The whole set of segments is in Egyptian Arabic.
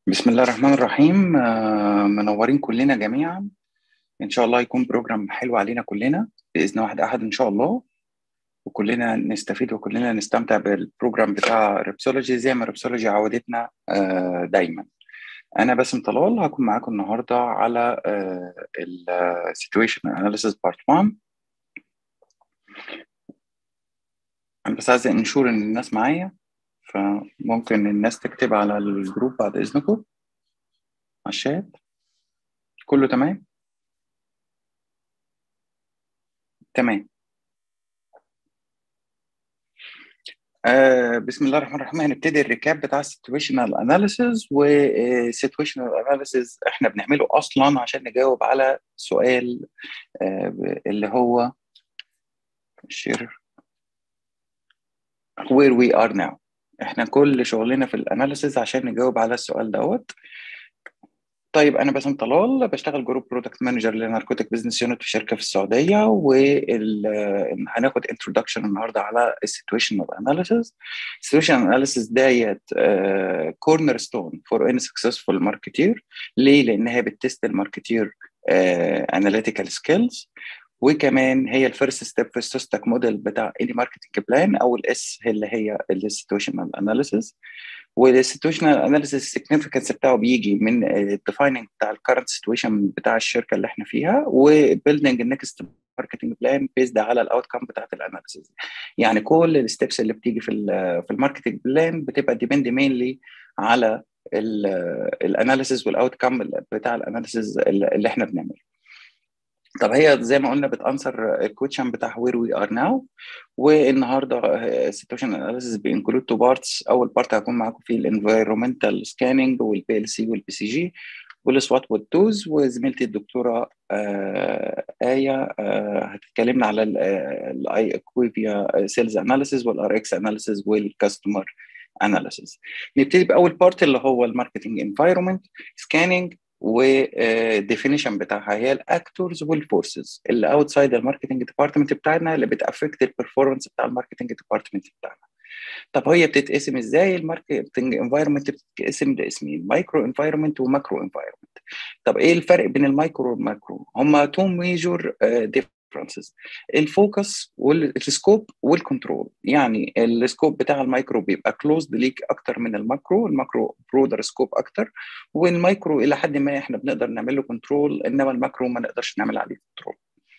بسم الله الرحمن الرحيم آه، منورين كلنا جميعا ان شاء الله يكون بروجرام حلو علينا كلنا باذن واحد احد ان شاء الله وكلنا نستفيد وكلنا نستمتع بالبروجرام بتاع ريبسولوجي زي ما ريبسولوجي عودتنا آه، دايما انا باسم طلال هكون معاكم النهارده على السيتويشن اناليسيس بارت 1 انا بس عايز انشور ان الناس معايا فممكن الناس تكتب على الجروب بعد اذنكم على الشات كله تمام تمام آه بسم الله الرحمن الرحيم هنبتدي الريكاب بتاع السيتويشنال اناليسيز والسيتويشنال اناليسيز احنا بنعمله اصلا عشان نجاوب على سؤال آه اللي هو شير where we are now احنا كل شغلنا في الاناليسيز عشان نجاوب على السؤال دوت طيب انا باسم طلال بشتغل جروب برودكت مانجر لناركوتيك بزنس يونت في شركه في السعوديه وهناخد انتروداكشن النهارده على السيتويشنال اناليسيز السيتويشنال اناليسيز ديت كورنر ستون فور اني سكسسفول ماركتير ليه؟ لان هي بتست الماركتير اناليتيكال سكيلز وكمان هي الفيرست ستيب في السوستك موديل بتاع اني ماركتنج بلان او الاس اللي هي السيتويشنال اناليسيز والسيتويشنال اناليسيس السيجنفكنس بتاعه بيجي من الديفايننج بتاع الكرنت سيتويشن بتاع الشركه اللي احنا فيها وبيلدنج النكست ماركتنج بلان بيزد على الاوت كام بتاعت الاناليسيس يعني كل الستبس اللي بتيجي في في الماركتنج بلان بتبقى ديبند مينلي على الاناليسيس والاوت كام بتاع الاناليسيس اللي احنا بنعمله طب هي زي ما قلنا بتانسر الكويشن بتاع وير وي ار ناو والنهارده سيتويشن اناليسيس بانكلود تو بارتس اول بارت هكون معاكم فيه الانفيرومنتال سكاننج والبي ال سي والبي سي جي والسوات والتوز وزميلتي الدكتوره آه ايه آه هتتكلمنا على الاي اكويفيا سيلز اناليسيس والار اكس اناليسيس والكاستمر اناليسيس نبتدي باول بارت اللي هو الماركتنج انفايرمنت سكاننج وديفينيشن بتاعها هي الاكتورز والفورسز اللي اوتسايد الماركتنج ديبارتمنت بتاعنا اللي بتافكت البرفورمانس بتاع الماركتنج ديبارتمنت بتاعنا طب هي بتتقسم ازاي الماركتنج انفايرمنت بتتقسم لاسمين مايكرو انفايرمنت وماكرو انفايرمنت طب ايه الفرق بين المايكرو والماكرو هما تو ميجور ديفرنسز الفوكس والسكوب والكنترول يعني السكوب بتاع المايكرو بيبقى كلوزد ليك اكتر من الماكرو الماكرو برودر سكوب اكتر والمايكرو الى حد ما احنا بنقدر نعمل له كنترول انما الماكرو ما نقدرش نعمل عليه كنترول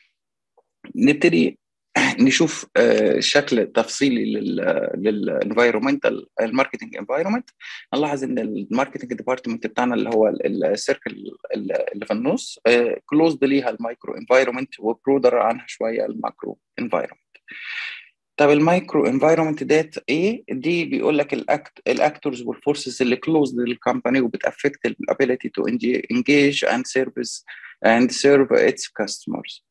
نبتدي نشوف شكل تفصيلي للانفايرمنتال الماركتنج انفايرمنت نلاحظ ان الماركتنج ديبارتمنت بتاعنا اللي هو السيركل اللي في النص كلوزد ليها المايكرو انفايرمنت وبرودر عنها شويه الماكرو انفايرمنت طب المايكرو انفايرمنت ديت ايه دي بيقول لك الاكت الاكتورز والفورسز اللي كلوزد للكمباني وبتافكت الابيليتي تو انجيج اند سيرفيس اند سيرف اتس كاستمرز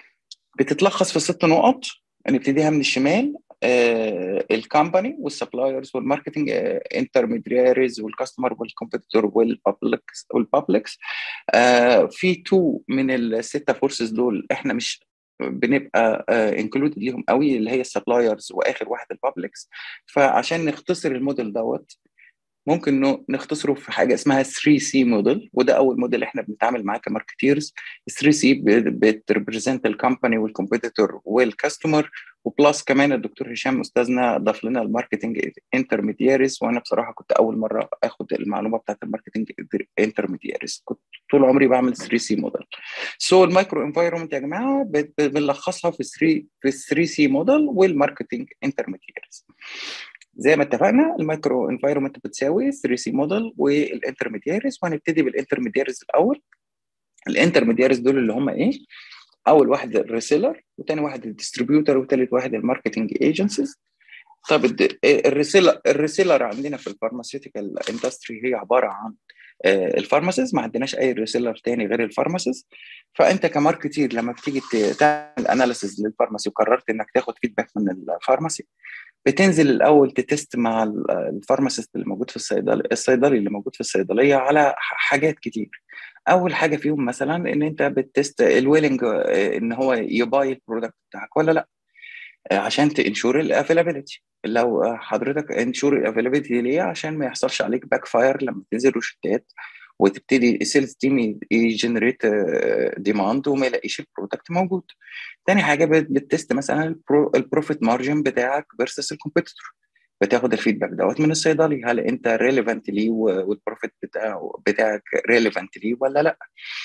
بتتلخص في ست نقط نبتديها من الشمال آه الكامباني والسبلايرز والماركتنج انترميدياريز والكاستمر والكومبيتيتور والبابليكس والبابليكس آه في تو من السته فورسز دول احنا مش بنبقى انكلودد ليهم قوي اللي هي السبلايرز واخر واحد البابليكس فعشان نختصر الموديل دوت ممكن نختصره في حاجه اسمها 3 سي موديل وده اول موديل احنا بنتعامل معاه كماركتيرز 3 سي بتريبريزنت الكومباني والكومبيتيتور والكاستمر وبلس كمان الدكتور هشام استاذنا ضاف لنا الماركتنج انترميدياريز وانا بصراحه كنت اول مره اخد المعلومه بتاعت الماركتنج انترميدياريز كنت طول عمري بعمل 3 سي موديل سو المايكرو انفايرمنت يا جماعه بنلخصها في 3 في 3 سي موديل والماركتنج انترميدياريز زي ما اتفقنا المايكرو انفايرمنت بتساوي 3 سي موديل والانترميدياريز وهنبتدي بالانترميدياريز الاول الانترميدياريز دول اللي هم ايه؟ اول واحد الريسيلر وثاني واحد الديستريبيوتر وثالث واحد الماركتنج ايجنسيز طب الريسيلر الريسيلر عندنا في الفارماسيوتيكال اندستري هي عباره عن الفارماسيز ما عندناش اي ريسيلر تاني غير الفارماسيز فانت كماركتير لما بتيجي تعمل اناليسيز للفارماسي وقررت انك تاخد فيدباك من الفارماسي بتنزل الاول تتست مع الفارماسيست اللي موجود في الصيدلي الصيدلي اللي موجود في الصيدليه على حاجات كتير اول حاجه فيهم مثلا ان انت بتست الويلنج ان هو يباي البرودكت بتاعك ولا لا عشان تنشور الافيلابيلتي لو حضرتك انشور الافيلابيلتي ليه عشان ما يحصلش عليك باك فاير لما تنزل روشتات وتبتدي السيلز تيم يجنريت ديماند وما يلاقيش البرودكت موجود تاني حاجه بتست مثلا البروفيت مارجن بتاعك فيرسس الكومبيتيتور بتاخد الفيدباك دوت من الصيدلي هل انت ريليفنت ليه والبروفيت بتاعه بتاعك ريليفنت ليه ولا لا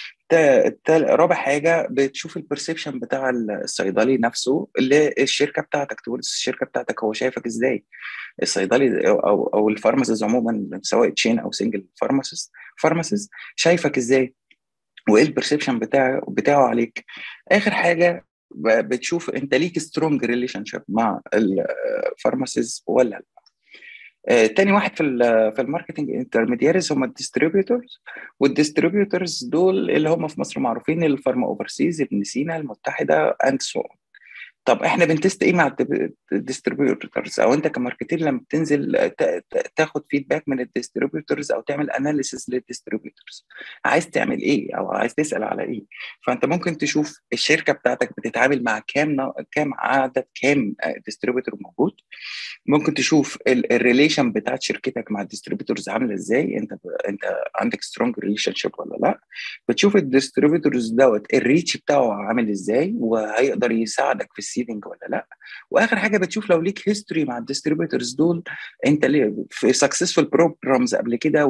رابع حاجه بتشوف البرسبشن بتاع الصيدلي نفسه اللي الشركه بتاعتك تقول الشركه بتاعتك هو شايفك ازاي الصيدلي او او الفارماسيز عموما سواء تشين او سنجل فارماسيست فارماسيست شايفك ازاي وايه البرسبشن بتاعه بتاعه عليك اخر حاجه بتشوف انت ليك سترونج ريليشن شيب مع الفارماسيز ولا لا آه، تاني واحد في في الماركتنج انترميدياريز هم الديستريبيوتورز والديستريبيوتورز دول اللي هم في مصر معروفين الفارما اوفرسيز ابن سينا المتحده اند سو طب احنا بنتست ايه مع الديستريبيوتورز او انت كماركتير لما بتنزل تاخد فيدباك من الديستريبيوتورز او تعمل اناليسيس للديستريبيوتورز عايز تعمل ايه او عايز تسال على ايه فانت ممكن تشوف الشركه بتاعتك بتتعامل مع كام كام عدد كام ديستريبيوتور موجود ممكن تشوف الريليشن بتاعت شركتك مع الديستريبيوتورز عامله ازاي انت انت عندك سترونج ريليشن شيب ولا لا بتشوف الديستريبيوتورز دوت الريتش بتاعه عامل ازاي وهيقدر يساعدك في السيفنج ولا لا واخر حاجه بتشوف لو ليك هيستوري مع الديستريبيوتورز دول انت ليه في سكسسفول بروجرامز قبل كده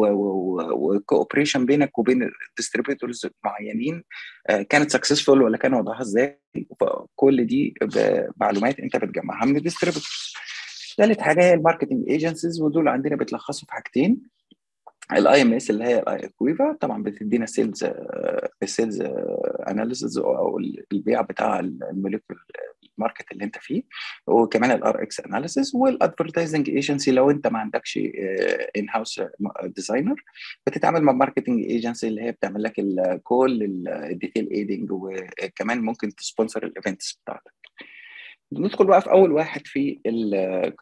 وكوبريشن بينك وبين الديستريبيوتورز معينين كانت سكسسفول ولا كان وضعها ازاي كل دي معلومات انت بتجمعها من الديستريبيوتورز ثالث حاجه هي الماركتنج ايجنسيز ودول عندنا بيتلخصوا في حاجتين الاي ام اس اللي هي الاي كويفا طبعا بتدينا سيلز السيلز اناليسيز او البيع بتاع الموليكول الماركت اللي انت فيه وكمان الار اكس اناليسيز والادفرتايزنج ايجنسي لو انت ما عندكش ان هاوس ديزاينر بتتعامل مع ماركتنج ايجنسي اللي هي بتعمل لك كل الديتيل ايدنج وكمان ممكن تسبونسر الايفنتس بتاعتك ندخل بقى في اول واحد في ال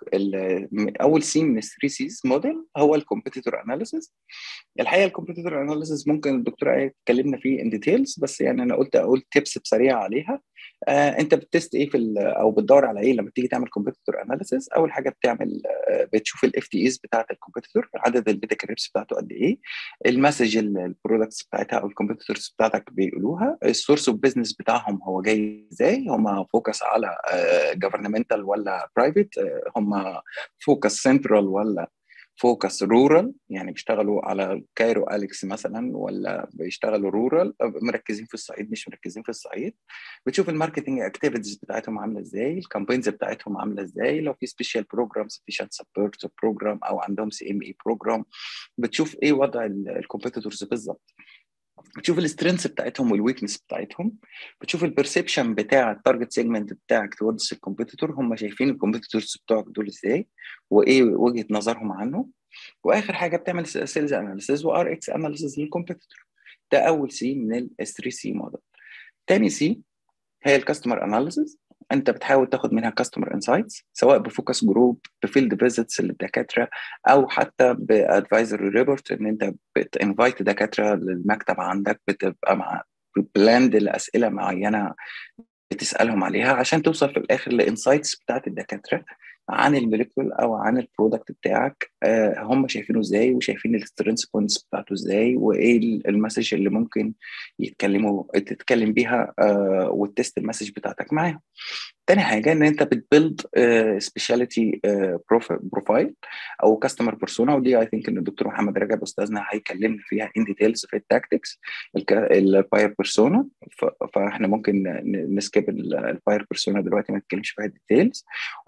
ال اول سي من 3 سيز موديل هو الكومبيتيتور اناليسيس الحقيقه الكومبيتيتور اناليسيس ممكن الدكتور ايه اتكلمنا فيه ان ديتيلز بس يعني انا قلت اقول تيبس بسريعه عليها آه انت بتست ايه في او بتدور على ايه لما تيجي تعمل كومبيتيتور اناليسيس اول حاجه بتعمل آه بتشوف الاف تي ايز بتاعت الكومبيتيتور عدد البيتا كريبس بتاعته قد ايه المسج البرودكتس بتاعتها او الكومبيتيتورز بتاعتك بيقولوها السورس اوف بزنس بتاعهم هو جاي ازاي هم فوكس على جفرنمنتال ولا برايفت هم فوكس سنترال ولا فوكس رورال يعني بيشتغلوا على كايرو اليكس مثلا ولا بيشتغلوا رورال مركزين في الصعيد مش مركزين في الصعيد بتشوف الماركتنج اكتيفيتيز بتاعتهم عامله ازاي الكامبينز بتاعتهم عامله ازاي لو في سبيشال بروجرامز بيشنت سبورت بروجرام او عندهم سي ام اي بروجرام بتشوف ايه وضع الكومبيتيتورز بالظبط بتشوف السترينث بتاعتهم والويكنس بتاعتهم بتشوف البرسبشن بتاع التارجت سيجمنت بتاعك توردز الكومبيتيتور هم شايفين الكومبيتيتورز بتوعك دول ازاي وايه وجهه نظرهم عنه واخر حاجه بتعمل سيلز اناليسيز وار اكس اناليسيز للكومبيتيتور ده اول سي من ال 3 سي موديل تاني سي هي الكاستمر اناليسيز انت بتحاول تاخد منها كاستمر انسايتس سواء بفوكس جروب بفيلد فيزيتس للدكاتره او حتى بادفايزري ريبورت ان انت بتنفايت دكاتره للمكتب عندك بتبقى مع بلاند لاسئله معينه بتسالهم عليها عشان توصل في الاخر لانسايتس بتاعت الدكاتره عن الموليكول او عن البرودكت بتاعك آه هم شايفينه ازاي وشايفين السترينث بوينتس بتاعته ازاي وايه المسج اللي ممكن يتكلموا تتكلم بيها آه وتست المسج بتاعتك معاهم تاني حاجه ان انت بتبيلد سبيشاليتي بروفايل او كاستمر بيرسونا ودي اي ثينك ان الدكتور محمد رجب استاذنا هيكلمنا فيها ان ديتيلز في التاكتكس الباير بيرسونا فاحنا ممكن نسكيب الباير بيرسونا دلوقتي ما نتكلمش فيها ديتيلز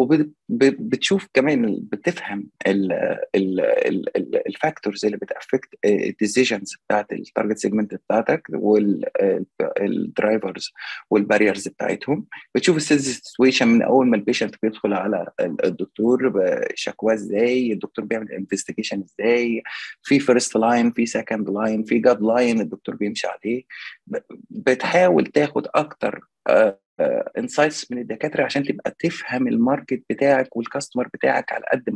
وبتشوف كمان بتفهم الفاكتورز اللي بتافكت الديسيجنز بتاعت التارجت سيجمنت بتاعتك والدرايفرز والباريرز بتاعتهم بتشوف السيلز سيتويشن من اول ما البيشنت بيدخل على الدكتور شكواه ازاي الدكتور بيعمل انفستيجيشن ازاي في فيرست لاين في سكند لاين في جاد لاين الدكتور بيمشي عليه بتحاول تاخد اكتر انسايتس من الدكاتره عشان تبقى تفهم الماركت بتاعك والكاستمر بتاعك على قد ما تقدر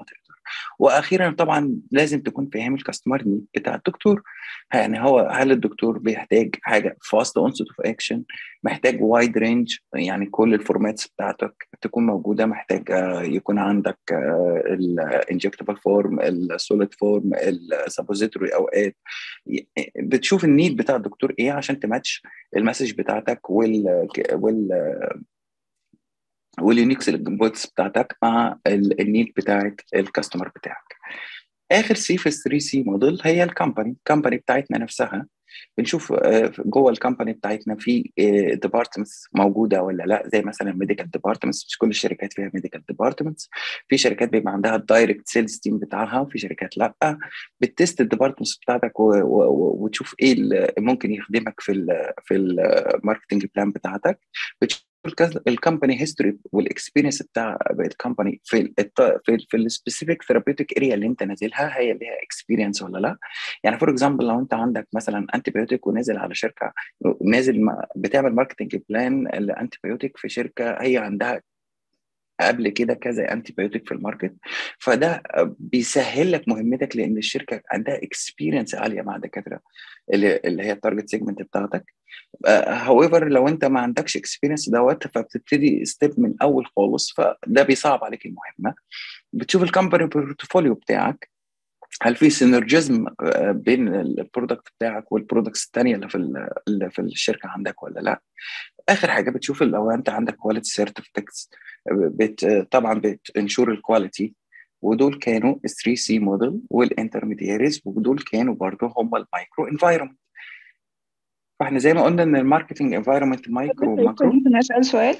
واخيرا طبعا لازم تكون فاهم الكاستمر نيد بتاع الدكتور يعني هو هل الدكتور بيحتاج حاجه فاست اونست اوف اكشن محتاج وايد رينج يعني كل الفورماتس بتاعتك تكون موجوده محتاج يكون عندك الانجكتبل فورم السوليد فورم السبوزيتوري اوقات بتشوف النيد بتاع الدكتور ايه عشان تماتش المسج بتاعتك وال وال واليونيكس البوتس بتاعتك مع النيد بتاعت الكاستمر بتاعك اخر سي في 3 سي موديل هي الكومباني الكومباني بتاعتنا نفسها بنشوف جوه الكومباني بتاعتنا في ديبارتمنتس موجوده ولا لا زي مثلا ميديكال ديبارتمنتس مش كل الشركات فيها ميديكال ديبارتمنتس في شركات بيبقى عندها الدايركت سيلز تيم بتاعها وفي شركات لا بتست الديبارتمنتس بتاعتك وتشوف ايه اللي ممكن يخدمك في ال في الماركتنج بلان بتاعتك الكومباني هيستوري والاكسبيرينس بتاع الكومباني في ال في ال في السبيسيفيك ثيرابيوتيك اريا اللي انت نازلها هي ليها اكسبيرينس ولا لا يعني فور اكزامبل لو انت عندك مثلا انتي بيوتيك ونازل على شركه نازل بتعمل ماركتنج بلان لانتي بيوتيك في شركه هي عندها قبل كده كذا انتي بايوتيك في الماركت فده بيسهل لك مهمتك لان الشركه عندها اكسبيرينس عاليه مع الدكاتره اللي, اللي هي التارجت سيجمنت بتاعتك هاويفر لو انت ما عندكش اكسبيرينس دوت فبتبتدي ستيب من اول خالص فده بيصعب عليك المهمه بتشوف الكمباني بورتفوليو بتاعك هل في سينرجيزم بين البرودكت بتاعك والبرودكتس الثانيه اللي في اللي في الشركه عندك ولا لا اخر حاجه بتشوف لو انت عندك كواليتي سيرتيفيكتس بت طبعا بتنشور الكواليتي ودول كانوا 3 سي موديل والانترميدياريز ودول كانوا برضه هم المايكرو انفايرمنت فاحنا زي ما قلنا ان الماركتنج انفايرمنت مايكرو ماكرو ممكن اسال سؤال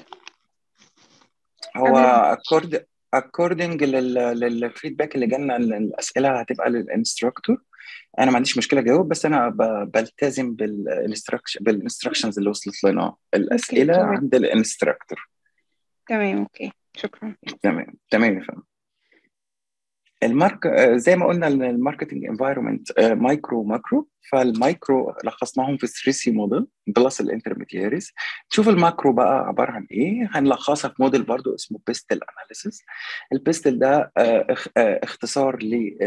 هو اكورد اكوردنج للفيدباك اللي جالنا الاسئله هتبقى للانستراكتور انا ما عنديش مشكله اجاوب بس انا بلتزم بالانستراكشن بالانستراكشنز اللي وصلت لنا الاسئله تمام. عند الانستراكتور تمام اوكي شكرا تمام تمام يا فندم المارك زي ما قلنا الماركتنج انفايرمنت مايكرو ماكرو فالمايكرو لخصناهم في 3 سي موديل بلس الانترميدياريز تشوف الماكرو بقى عباره عن ايه هنلخصها في موديل برضو اسمه بيستل اناليسيس البيستل ده اختصار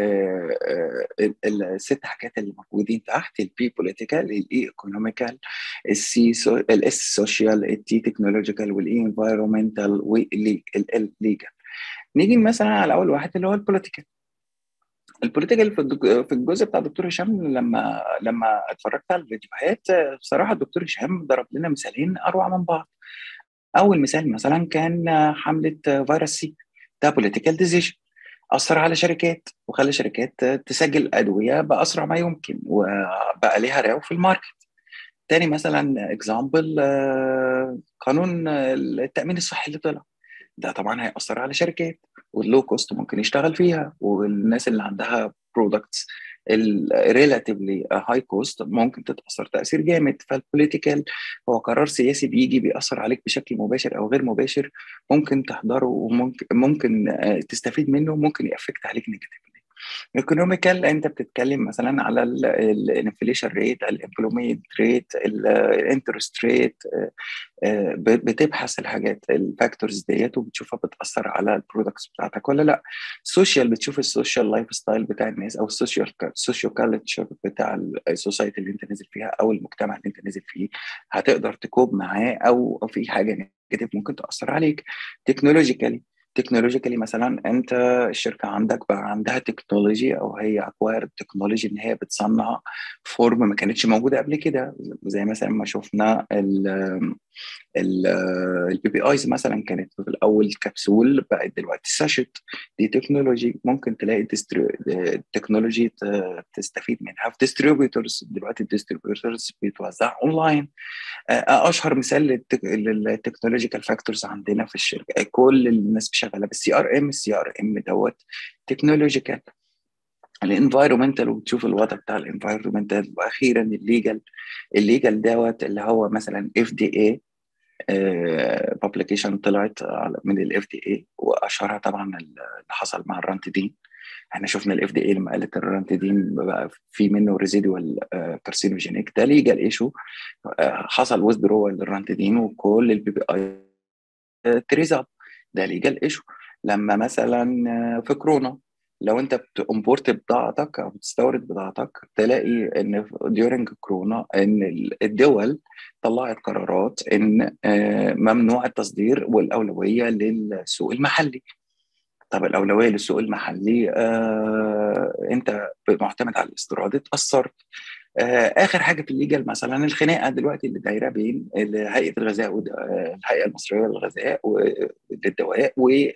للست حاجات اللي موجودين تحت البي بوليتيكال الاي ايكونوميكال السي الاس سوشيال التي تكنولوجيكال والاي انفايرمنتال والليجل نيجي مثلا على اول واحد اللي هو البوليتيكال البوليتيكال في الجزء بتاع الدكتور هشام لما لما اتفرجت على الفيديوهات بصراحه الدكتور هشام ضرب لنا مثالين اروع من بعض اول مثال مثلا كان حمله فيروس سي ده بوليتيكال ديسيجن اثر على شركات وخلى شركات تسجل ادويه باسرع ما يمكن وبقى ليها ريو في الماركت تاني مثلا اكزامبل قانون التامين الصحي اللي طلع ده طبعا هيأثر على شركات واللو كوست ممكن يشتغل فيها والناس اللي عندها برودكتس الريلاتيفلي هاي كوست ممكن تتاثر تاثير جامد فالبوليتيكال هو قرار سياسي بيجي بيأثر عليك بشكل مباشر او غير مباشر ممكن تحضره وممكن ممكن تستفيد منه ممكن يأفكت عليك نيجاتيفلي ايكونوميكال انت بتتكلم مثلا على الانفليشن ريت الامبلومينت ريت الانترست ريت بتبحث الحاجات الفاكتورز ديت وبتشوفها بتاثر على البرودكتس بتاعتك ولا لا سوشيال بتشوف السوشيال لايف ستايل بتاع الناس او السوشيال السوشيال كالتشر بتاع السوسايتي اللي انت نازل فيها او المجتمع اللي انت نازل فيه هتقدر تكوب معاه او في حاجه نيجاتيف ممكن تاثر عليك تكنولوجيكالي تكنولوجيكالي مثلا انت الشركه عندك بقى عندها تكنولوجي او هي اكوايرد تكنولوجي ان هي بتصنع فورم ما كانتش موجوده قبل كده زي مثلا ما شفنا البي بي ايز مثلا كانت في الاول كبسول بقت دلوقتي ساشت دي تكنولوجي ممكن تلاقي تكنولوجي تستفيد منها في ديستريبيوتورز دلوقتي الديستريبيوتورز بيتوزع اونلاين اشهر مثال للتكنولوجيكال فاكتورز عندنا في الشركه كل الناس شغاله بالسي ار ام السي ار ام دوت تكنولوجيكال الانفايرمنتال وبتشوف الوضع بتاع الانفايرمنتال واخيرا الليجل الليجل دوت اللي هو مثلا اف دي اي بابليكيشن طلعت من الاف دي اي واشهرها طبعا اللي حصل مع الرانتدين احنا شفنا الاف دي اي لما قالت الرانتدين بقى في منه ريزيدوال كارسينوجينيك ده ليجال ايشو حصل ويزدرو للرانتدين وكل البي بي اي تريز اب ده ليجال ايشو لما مثلا في كورونا لو انت بتمبورت بضاعتك او بتستورد بضاعتك تلاقي ان ديورنج كورونا ان الدول طلعت قرارات ان ممنوع التصدير والاولويه للسوق المحلي طب الاولويه للسوق المحلي آه انت معتمد على الاستيراد اتاثرت آه اخر حاجه في الليجل مثلا الخناقه دلوقتي اللي دايره بين هيئه الغذاء والهيئه المصريه للغذاء والدواء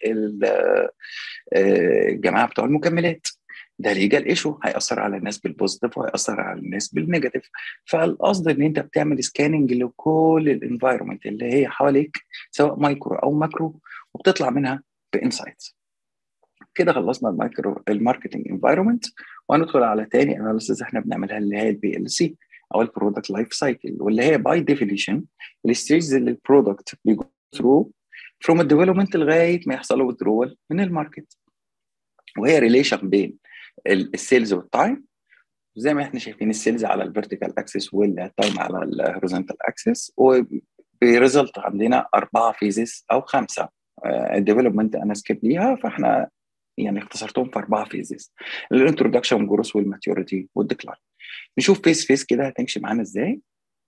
والجماعه بتوع المكملات ده ليجل ايشو هياثر على الناس بالبوزيتيف وهياثر على الناس بالنيجاتيف فالقصد ان انت بتعمل سكاننج لكل الانفايرمنت اللي هي حواليك سواء مايكرو او ماكرو وبتطلع منها بانسايتس كده خلصنا المايكرو الماركتنج انفايرمنت وهندخل على تاني اناليسيز احنا بنعملها اللي هي البي ال سي او البرودكت لايف سايكل واللي هي باي ديفينيشن الستيجز اللي البرودكت بيجو ثرو فروم الديفلوبمنت لغايه ما يحصل له ويدرول من الماركت وهي ريليشن بين السيلز والتايم زي ما احنا شايفين السيلز على الفيرتيكال اكسس والتايم على الهوريزونتال اكسس وبريزلت عندنا اربعه فيزز او خمسه الديفلوبمنت انا سكيب ليها فاحنا يعني اختصرتهم في اربعه فيزز الانترودكشن والجروس والماتيوريتي والديكلاين نشوف فيز فيز كده هتمشي معانا ازاي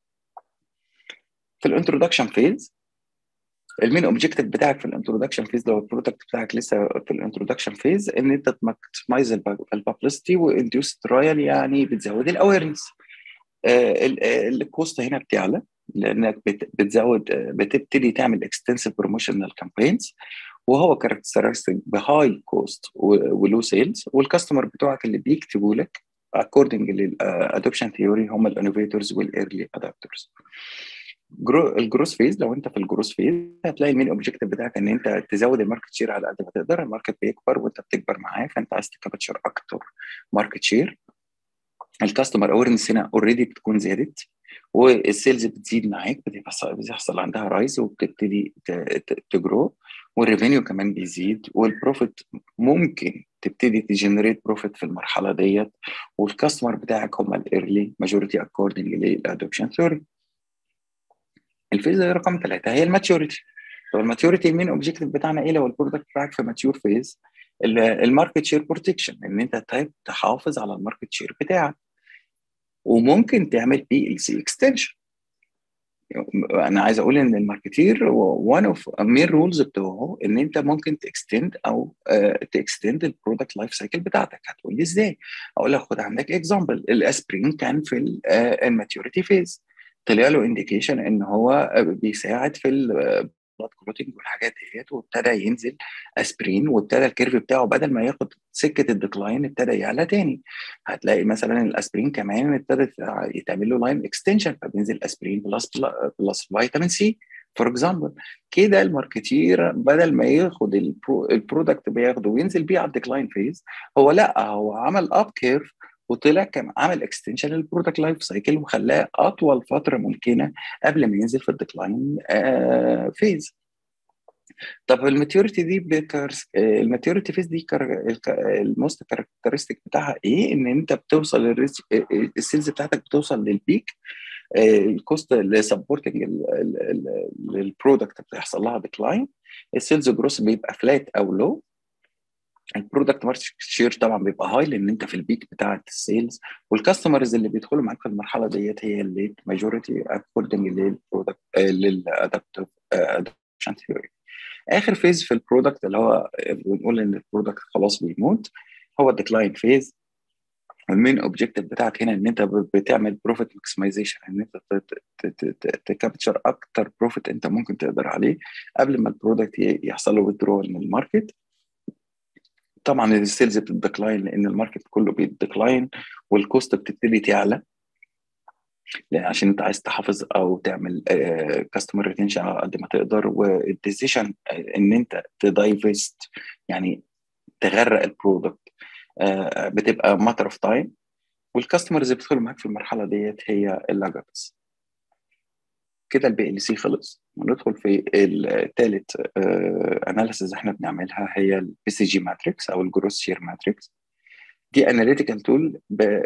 في الانترودكشن فيز المين اوبجيكتيف بتاعك في الانترودكشن فيز لو البرودكت بتاعك لسه في الانترودكشن فيز ان انت تماكسمايز البابليستي وانديوس ترايل يعني بتزود الاويرنس الكوست هنا بتعلى لانك بتزود بتبتدي تعمل اكستنسيف بروموشنال كامبينز وهو كاركترستيك بهاي كوست ولو سيلز والكاستمر بتوعك اللي بيكتبوا لك اكوردنج للادوبشن ثيوري هم الانوفيتورز والايرلي ادابترز الجروس فيز لو انت في الجروس فيز هتلاقي المين اوبجيكتيف بتاعك ان انت تزود الماركت شير على قد ما تقدر الماركت بيكبر وانت بتكبر معاه فانت عايز تكابتشر اكتر ماركت شير الكاستمر اويرنس هنا اوريدي بتكون زادت والسيلز بتزيد معاك بيحصل عندها رايز وبتبتدي تجرو والريفينيو كمان بيزيد والبروفيت ممكن تبتدي تجنريت بروفيت في المرحله ديت والكاستمر بتاعك هم الايرلي ماجوريتي اكوردنج للادوبشن ثيوري الفيز رقم ثلاثه هي الماتيوريتي طب الماتيوريتي المين اوبجيكتيف بتاعنا ايه لو البرودكت بتاعك في ماتيور فيز الماركت شير بروتكشن ان انت تحافظ على الماركت شير بتاعك وممكن تعمل بي ال سي اكستنشن انا عايز اقول ان الماركتير وان اوف مين رولز بتوعه ان انت ممكن تكستند او تكستند البرودكت لايف سايكل بتاعتك هتقول لي ازاي؟ اقول لك خد عندك اكزامبل الاسبرين كان في الماتيوريتي فيز طلع له انديكيشن ان هو بيساعد في بلاد كلوتنج والحاجات ديت وابتدى ينزل اسبرين وابتدى الكيرف بتاعه بدل ما ياخد سكه الديكلاين ابتدى يعلى تاني هتلاقي مثلا الاسبرين كمان ابتدت يتعمل له لاين اكستنشن فبينزل اسبرين بلس بلس فيتامين سي فور اكزامبل كده الماركتير بدل ما ياخد البرو البرودكت بياخده وينزل بيه على الديكلاين فيز هو لا هو عمل اب كيرف وطلع كان عمل اكستنشن للبرودكت لايف سايكل وخلاه اطول فتره ممكنه قبل ما ينزل في الديكلاين آه فيز طب الماتيوريتي دي بكرس... الماتيوريتي فيز دي كر... الموست كاركترستيك بتاعها ايه ان انت بتوصل الريس... السيلز بتاعتك بتوصل للبيك الكوست لسبورتنج للبرودكت بتحصل لها ديكلاين السيلز جروس بيبقى فلات او لو البرودكت ماركت شير طبعا بيبقى هاي لان انت في البيك بتاعه السيلز والكاستمرز اللي بيدخلوا معاك في المرحله ديت هي اللي ماجوريتي اكوردنج للبرودكت للادابتيف ادابشن ثيوري اخر فيز في البرودكت اللي هو بنقول ان البرودكت خلاص بيموت هو الديكلاين فيز المين اوبجيكتيف بتاعك هنا ان انت بتعمل بروفيت ماكسمايزيشن ان انت تكابتشر اكتر بروفيت انت ممكن تقدر عليه قبل ما البرودكت يحصل له ويدرول من الماركت طبعا السيلز بتديكلاين لان الماركت كله بيديكلاين والكوست بتبتدي تعلى لان عشان انت عايز تحافظ او تعمل كاستمر ريتنشن على قد ما تقدر والديسيشن ان انت تدايفست يعني تغرق البرودكت بتبقى ماتر اوف تايم والكاستمرز اللي بيدخلوا معاك في المرحله ديت هي اللاجرز كده البي ال سي خلص وندخل في الثالث اناليسيز احنا بنعملها هي البي سي جي ماتريكس او الجروس شير ماتريكس دي اناليتيكال تول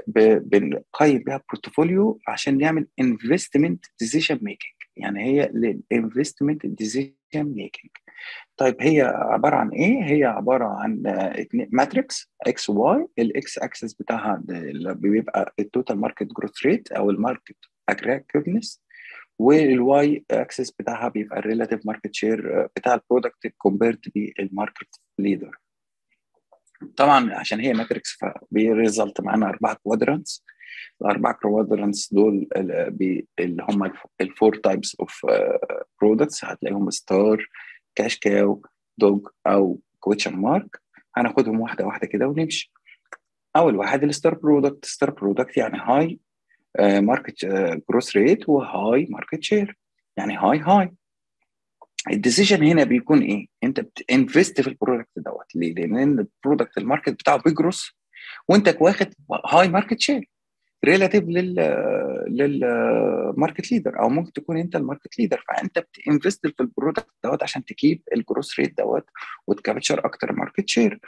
بنقيم بيها بورتفوليو عشان نعمل انفستمنت ديسيشن ميكنج يعني هي للانفستمنت ديسيشن ميكنج طيب هي عباره عن ايه؟ هي عباره عن ماتريكس اكس واي الاكس اكسس بتاعها بيبقى التوتال ماركت جروث ريت او الماركت اجريكتفنس والواي اكسس بتاعها بيبقى الريلاتيف ماركت شير بتاع البرودكت كومبيرد بالماركت ليدر طبعا عشان هي ماتريكس فبيريزلت معانا اربع كوادرانتس الاربع كوادرانتس دول اللي هم الفور تايبس اوف برودكتس هتلاقيهم ستار كاش كاو دوج او كويتشن مارك هناخدهم واحده واحده كده ونمشي اول واحد الستار برودكت ستار برودكت يعني هاي ماركت جروث ريت وهاي ماركت شير يعني هاي هاي الديسيجن هنا بيكون ايه؟ انت بتنفست في البرودكت دوت ليه؟ لان البرودكت الماركت بتاعه بيجروث وانت واخد هاي ماركت شير ريلاتيف لل للماركت ليدر او ممكن تكون انت الماركت ليدر فانت بتنفست في البرودكت دوت عشان تكيب الجروث ريت دوت وتكابتشر اكتر ماركت شير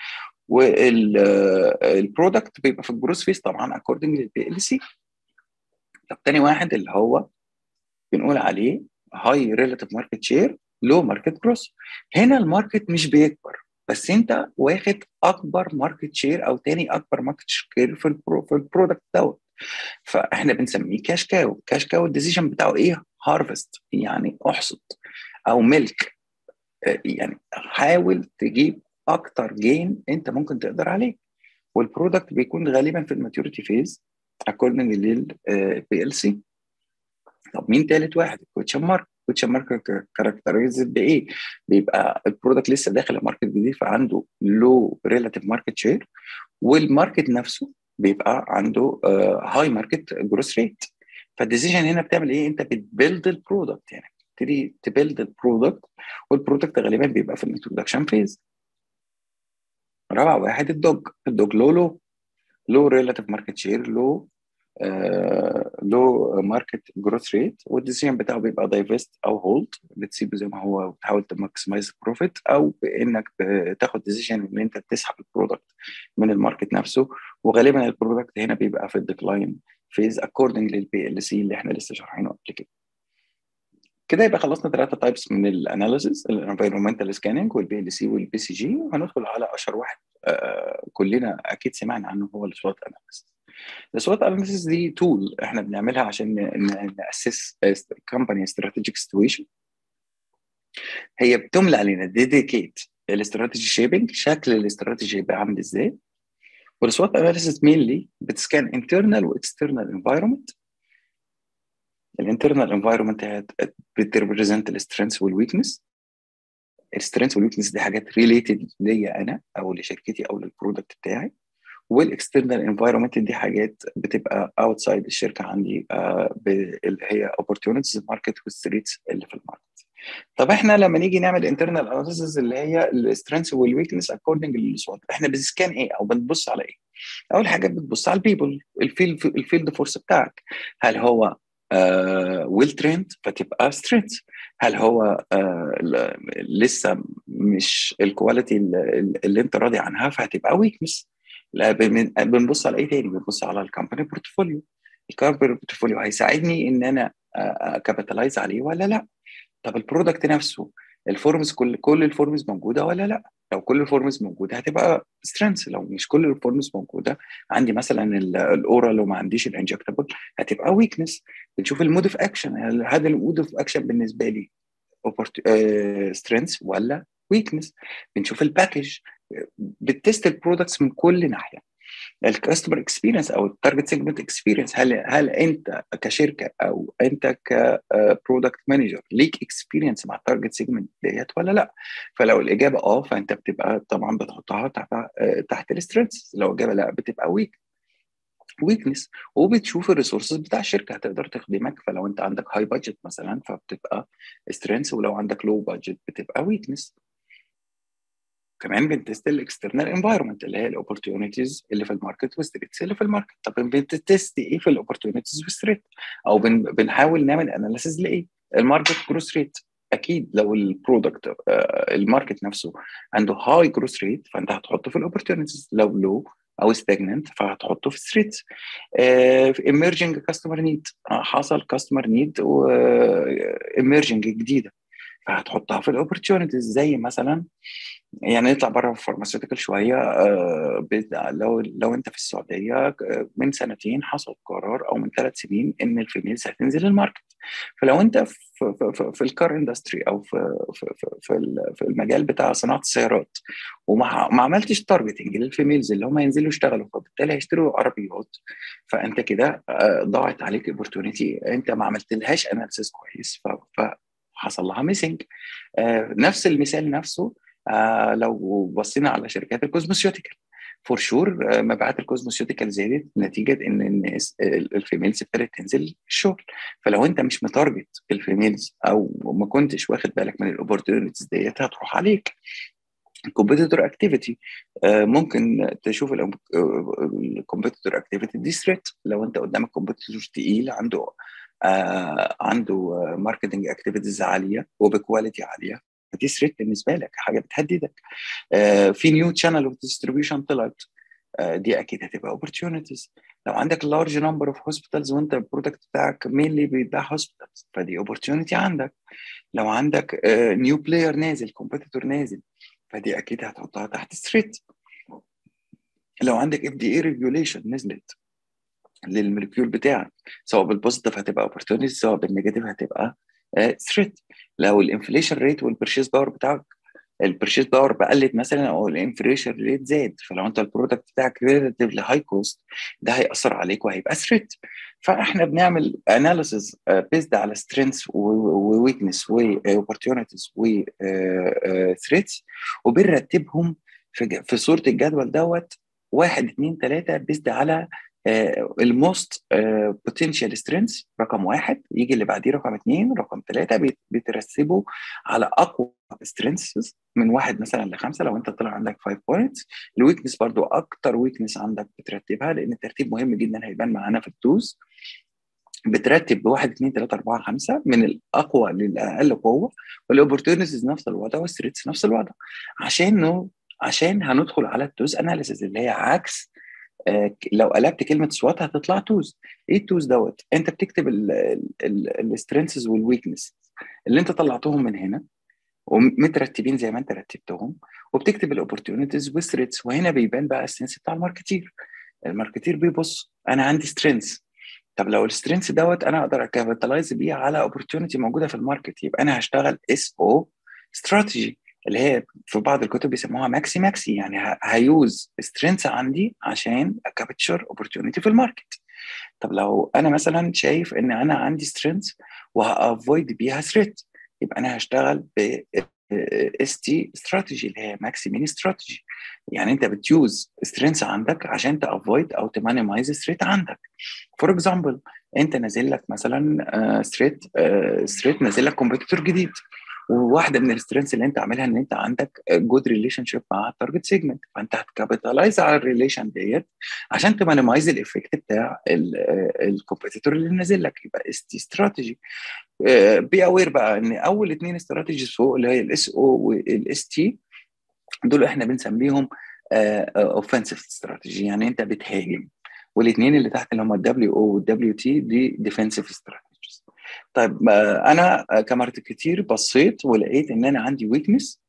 والبرودكت بيبقى في الجروث فيس طبعا اكوردنج للبي ال سي طب تاني واحد اللي هو بنقول عليه هاي ريلاتيف ماركت شير لو ماركت جروث هنا الماركت مش بيكبر بس انت واخد اكبر ماركت شير او تاني اكبر ماركت شير في البرو في البرودكت دوت فاحنا بنسميه كاش كاو كاش كاو الديسيجن بتاعه ايه هارفست يعني احصد او ملك يعني حاول تجيب اكتر جين انت ممكن تقدر عليه والبرودكت بيكون غالبا في الماتيوريتي فيز اكوردنج للبي ال سي طب مين تالت واحد الكوتشن مارك الكوتشن مارك كاركترايز بايه بيبقى البرودكت لسه داخل الماركت جديد فعنده لو ريلاتيف ماركت شير والماركت نفسه بيبقى عنده هاي ماركت جروث ريت فالديسيجن هنا بتعمل ايه انت بتبيلد البرودكت يعني بتبتدي تبيلد البرودكت والبرودكت غالبا بيبقى في الانترودكشن فيز رابع واحد الدوج الدوج لو لو لو ريلاتيف ماركت شير لو لو ماركت جروث ريت والديسيجن بتاعه بيبقى دايفست او هولد بتسيبه زي ما هو وتحاول تماكسمايز بروفيت او بانك تاخد ديسيجن ان انت تسحب البرودكت من الماركت نفسه وغالبا البرودكت هنا بيبقى في الديكلاين فيز اكوردنج للبي ال سي اللي احنا لسه شارحينه قبل كده كده يبقى خلصنا ثلاثة تايبس من الاناليسيس الانفيرومنتال سكاننج والبي ال سي والبي سي جي وهندخل على اشهر واحد آه كلنا اكيد سمعنا عنه هو السوات اناليسيس السوات اناليسيس دي تول احنا بنعملها عشان ناسس كمباني استراتيجيك سيتويشن هي بتملى علينا ديديكيت الاستراتيجي شيبنج شكل الاستراتيجي هيبقى عامل ازاي والسوات اناليسيس مينلي بتسكان انترنال واكسترنال انفايرمنت الانترنال انفايرمنت بتريبريزنت السترينث والويكنس السترينث والويكنس دي حاجات ريليتد ليا انا او لشركتي او للبرودكت بتاعي والاكسترنال انفايرمنت دي حاجات بتبقى اوتسايد الشركه عندي اللي هي اوبورتيونيتيز ماركت والستريتس اللي في الماركت طب احنا لما نيجي نعمل انترنال اناليسيس اللي هي السترينث والويكنس اكوردنج للسوات احنا بنسكان ايه او بنبص على ايه اول حاجه بتبص على البيبل الفيلد الفيلد فورس بتاعك هل هو ويل تريند فتبقى سترينث هل هو uh, لسه مش الكواليتي اللي, اللي انت راضي عنها فهتبقى ويكنس بنبص على ايه تاني بنبص على الكومباني بورتفوليو الكومباني بورتفوليو هيساعدني ان انا كابيتالايز عليه ولا لا طب البرودكت نفسه الفورمز كل كل الفورمز موجوده ولا لا لو كل الفورمز موجوده هتبقى سترينث لو مش كل الفورمز موجوده عندي مثلا الاورال لو ما عنديش الانجكتبل هتبقى ويكنس بنشوف المود اوف اكشن هذا المود اوف اكشن بالنسبه لي سترينث ولا ويكنس بنشوف الباكج بتست البرودكتس من كل ناحيه الكاستمر اكسبيرينس او التارجت سيجمنت اكسبيرينس هل هل انت كشركه او انت كبرودكت مانجر ليك اكسبيرينس مع التارجت سيجمنت ديت ولا لا فلو الاجابه اه فانت بتبقى طبعا بتحطها تحت تحت السترينث لو الاجابه لا بتبقى ويك ويكنس وبتشوف الريسورسز بتاع الشركه هتقدر تخدمك فلو انت عندك هاي بادجت مثلا فبتبقى سترينث ولو عندك لو بادجت بتبقى ويكنس كمان بنتست الاكسترنال انفايرمنت اللي هي الاوبورتيونيتيز اللي في الماركت والستريتس اللي في الماركت طب بنتست ايه في الاوبورتيونيتيز والستريت او بن بنحاول نعمل اناليسيز لايه الماركت جروث ريت اكيد لو البرودكت آه الماركت نفسه عنده هاي جروث ريت فانت هتحطه في الاوبورتيونيتيز لو لو او ستاجننت فهتحطه في ستريتس ايمرجنج كاستمر نيد حصل كاستمر نيد وايمرجنج جديده فهتحطها في الاوبورتيونيتيز زي مثلا يعني نطلع بره الفارماسيوتيكال شويه آه، لو لو انت في السعوديه آه، من سنتين حصل قرار او من ثلاث سنين ان الفيميلز هتنزل الماركت فلو انت في في, في الكار اندستري او في في في, في المجال بتاع صناعه السيارات وما ما عملتش تارجتنج للفيميلز اللي هم ينزلوا يشتغلوا فبالتالي هيشتروا عربيات فانت كده آه، ضاعت عليك اوبورتونيتي انت ما عملتلهاش اناليسيس كويس فحصل لها ميسنج نفس المثال نفسه آه لو بصينا على شركات الكوزموسيوتيكال فور شور مبيعات الكوزموسيوتيكال زادت نتيجه ان الناس الفيميلز ابتدت تنزل الشغل فلو انت مش متارجت الفيميلز او ما كنتش واخد بالك من الاوبورتيونيتيز ديت هتروح عليك الكومبيتيتور اكتيفيتي ممكن تشوف الكومبيتيتور اكتيفيتي دي ثريت لو انت قدامك كومبيتيتور تقيل عنده آه عنده ماركتنج اكتيفيتيز عاليه وبكواليتي عاليه دي ثريت بالنسبه لك حاجه بتهددك آه في نيو شانل اوف ديستريبيوشن طلعت آه دي اكيد هتبقى اوبورتيونيتيز لو عندك لارج نمبر اوف هوسبيتالز وانت البرودكت بتاعك مينلي بيتباع هوسبيتالز فدي اوبورتيونيتي عندك لو عندك نيو uh, بلاير نازل كومبيتيتور نازل فدي اكيد هتحطها تحت ثريت لو عندك اف دي اي ريجوليشن نزلت للمولكيول بتاعك سواء بالبوزيتيف هتبقى اوبورتيونيتي سواء بالنيجاتيف هتبقى ثريت لو الانفليشن ريت والبرشيز باور بتاعك البرشيز باور بقلت مثلا او الانفليشن ريت زاد فلو انت البرودكت بتاعك ريلاتيفلي هاي كوست ده هياثر عليك وهيبقى ثريت فاحنا بنعمل اناليسز بيزد على سترينث وويكنس واوبورتيونيتيز وثريتس وبنرتبهم في في صوره الجدول دوت واحد اثنين ثلاثه بيزد على الموست بوتنشال سترينث رقم واحد يجي اللي بعديه رقم اثنين رقم ثلاثه بترتبه على اقوى سترينثز من واحد مثلا لخمسه لو انت طلع عندك 5 بوينتس الويكنس برضو اكتر ويكنس عندك بترتبها لان الترتيب مهم جدا هيبان معانا في التوز بترتب بواحد اثنين ثلاثة أربعة خمسة من الأقوى للأقل قوة والأوبورتونيتيز نفس الوضع والثريتس نفس الوضع عشان عشان هندخل على التوز أناليسيز اللي هي عكس لو قلبت كلمه سوات هتطلع توز ايه التوز دوت انت بتكتب السترينثز والويكنس اللي انت طلعتهم من هنا ومترتبين زي ما انت رتبتهم وبتكتب الاوبورتيونيتيز والثريتس وهنا بيبان بقى السنس بتاع الماركتير الماركتير بيبص انا عندي سترينث طب لو السترينث دوت انا اقدر اكابيتالايز بيه على اوبورتيونيتي موجوده في الماركت يبقى انا هشتغل اس او استراتيجي اللي هي في بعض الكتب بيسموها ماكسي ماكسي يعني هيوز سترينث عندي عشان اكابتشر اوبورتيونيتي في الماركت طب لو انا مثلا شايف ان انا عندي سترينث وهافويد بيها ثريت يبقى انا هشتغل ب اس تي استراتيجي اللي هي ماكسي مين استراتيجي يعني انت بتيوز سترينث عندك عشان تافويد او تمانيمايز ثريت عندك فور اكزامبل انت نازل لك مثلا ثريت ثريت نازل لك كومبيتيتور جديد وواحده من السترينثs اللي انت عاملها ان انت عندك جود ريليشن شيب مع التارجت سيجمنت فانت هتكابيتالايز على الريليشن ديت عشان تمانيمايز الايفكت بتاع الكومبيتيتور اللي نازل لك يبقى اس تي استراتيجي بي اوير بقى ان اول اثنين استراتيجيز فوق اللي هي الاس او والاس تي دول احنا بنسميهم اوفنسيف استراتيجي يعني انت بتهاجم والاثنين اللي تحت اللي هم الدبليو او والدبليو تي دي ديفensive استراتيجي طيب انا كماركتير بصيت ولقيت ان انا عندي ويكنس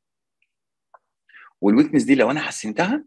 والويكنس دي لو انا حسنتها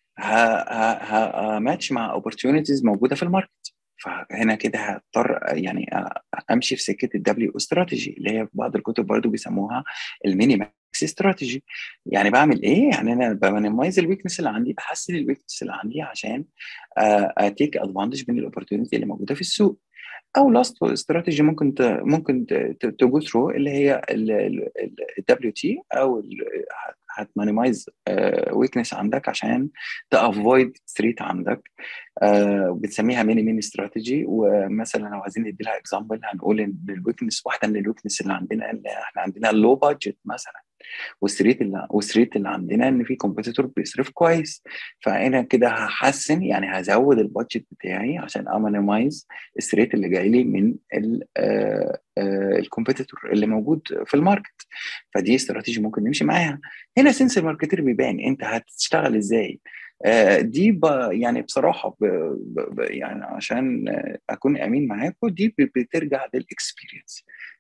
هماتش مع اوبورتيونيتيز موجوده في الماركت فهنا كده هضطر يعني امشي في سكه الدبليو استراتيجي اللي هي في بعض الكتب برضو بيسموها الميني ماكس استراتيجي يعني بعمل ايه؟ يعني انا بمينيمايز الويكنس اللي عندي بحسن الويكنس اللي عندي عشان اتيك ادفانتج من الاوبورتيونيتي اللي موجوده في السوق او لاست استراتيجي ممكن ت ممكن تجو ثرو اللي هي الدبليو تي او هتمانيمايز ويكنس عندك عشان تافويد ثريت عندك uh, بتسميها ميني ميني استراتيجي ومثلا لو عايزين ندي لها اكزامبل هنقول ان الويكنس واحده من الويكنس اللي عندنا اللي احنا عندنا اللو بادجت مثلا والثريت اللي والثريت اللي عندنا ان في كومبيتيتور بيصرف كويس فانا كده هحسن يعني هزود البادجت بتاعي عشان امينيمايز الثريت اللي جاي لي من الكومبيتيتور اللي موجود في الماركت فدي استراتيجي ممكن نمشي معاها هنا سنس الماركتير بيبان انت هتشتغل ازاي دي ب يعني بصراحه ب ب يعني عشان اكون امين معاكم دي بترجع للاكسبيرينس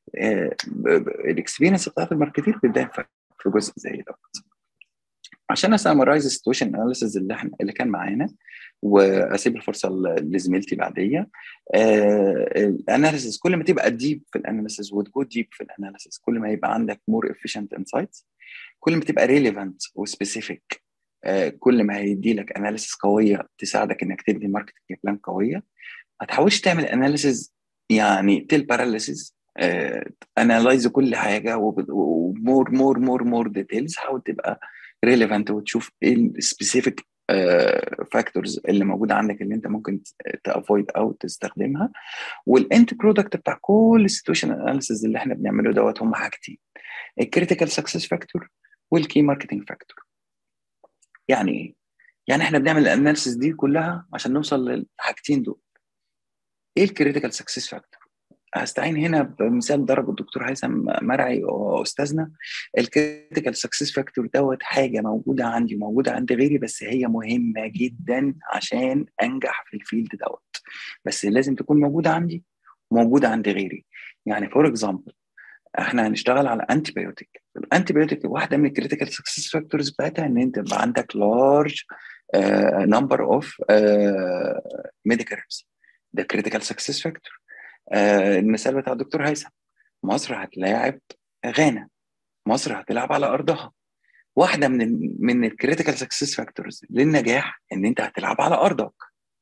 الاكسبيرينس بتاعت الماركتير بتبدا في جزء زي ده عشان اسامرايز السيتويشن اناليسيز اللي احنا اللي كان معانا واسيب الفرصه لزميلتي بعديه الاناليسيز كل ما تبقى ديب في الاناليسيز وتجو ديب في الاناليسيز كل ما يبقى عندك مور افيشنت انسايتس كل ما تبقى ريليفنت وسبيسيفيك كل ما هيدي لك اناليسيز قويه تساعدك انك تبني ماركتنج بلان قويه ما تحاولش تعمل اناليسيز يعني تيل باراليسيز انالايز كل حاجه ومور مور مور مور ديتيلز حاول تبقى ريليفنت وتشوف ايه السبيسيفيك فاكتورز اللي موجوده عندك اللي انت ممكن تافويد او تستخدمها والاند برودكت بتاع كل السيتويشن اناليسيز اللي احنا بنعمله دوت هم حاجتين الكريتيكال سكسس فاكتور والكي ماركتنج فاكتور يعني ايه؟ يعني احنا بنعمل الاناليسيز دي كلها عشان نوصل للحاجتين دول ايه الكريتيكال سكسس فاكتور هستعين هنا بمثال ضرب الدكتور هيثم مرعي استاذنا الكريتيكال سكسس فاكتور دوت حاجه موجوده عندي وموجوده عند غيري بس هي مهمه جدا عشان انجح في الفيلد دوت بس لازم تكون موجوده عندي وموجوده عند غيري يعني فور اكزامبل احنا هنشتغل على انتي بايوتيك الانتي بايوتيك واحده من الكريتيكال سكسس فاكتورز بتاعتها ان انت يبقى عندك لارج نمبر اوف ميديكال ريبس ده كريتيكال سكسس فاكتور آه المثال بتاع الدكتور هيثم مصر هتلاعب غانا مصر هتلعب على ارضها واحده من ال من الكريتيكال سكسس فاكتورز للنجاح ان انت هتلعب على ارضك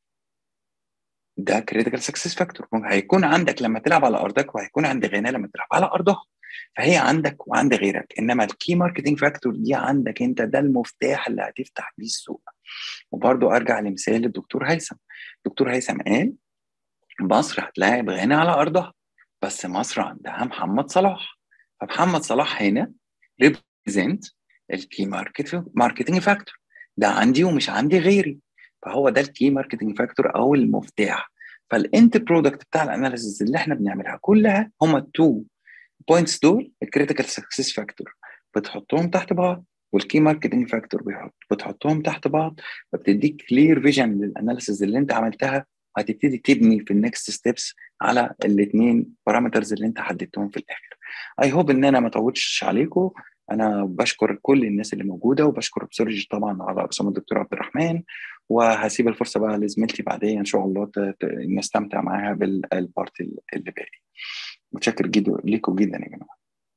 ده كريتيكال سكسس فاكتور هيكون عندك لما تلعب على ارضك وهيكون عند غانا لما تلعب على ارضها فهي عندك وعند غيرك انما الكي ماركتنج فاكتور دي عندك انت ده المفتاح اللي هتفتح بيه السوق وبرضو ارجع لمثال الدكتور هيثم الدكتور هيثم قال مصر هتلاعب غانا على ارضها بس مصر عندها محمد صلاح فمحمد صلاح هنا ريبريزنت الكي ماركت ماركتنج فاكتور ده عندي ومش عندي غيري فهو ده الكي ماركتنج فاكتور او المفتاح فالانت برودكت بتاع الاناليسيز اللي احنا بنعملها كلها هم التو بوينتس دول الكريتيكال سكسس فاكتور بتحطهم تحت بعض والكي ماركتنج فاكتور بتحطهم تحت بعض فبتديك كلير فيجن للاناليسيز اللي انت عملتها وهتبتدي تبني في النكست ستيبس على الاثنين بارامترز اللي انت حددتهم في الاخر اي هوب ان انا ما طولتش عليكم انا بشكر كل الناس اللي موجوده وبشكر بسورج طبعا على اسامه الدكتور عبد الرحمن وهسيب الفرصه بقى لزميلتي بعدين ان شاء الله نستمتع معاها بالبارت اللي باقي متشكر جدا ليكم جدا يا جماعه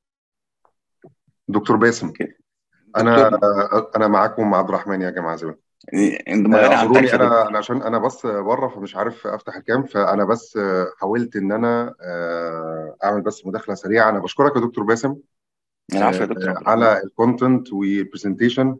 دكتور باسم كده انا انا معاكم عبد الرحمن يا جماعه زمان اعذروني انا انا عشان انا بس بره فمش عارف افتح الكام فانا بس حاولت ان انا اعمل بس مداخله سريعه انا بشكرك يا دكتور باسم العفو يا دكتور على الكونتنت والبرزنتيشن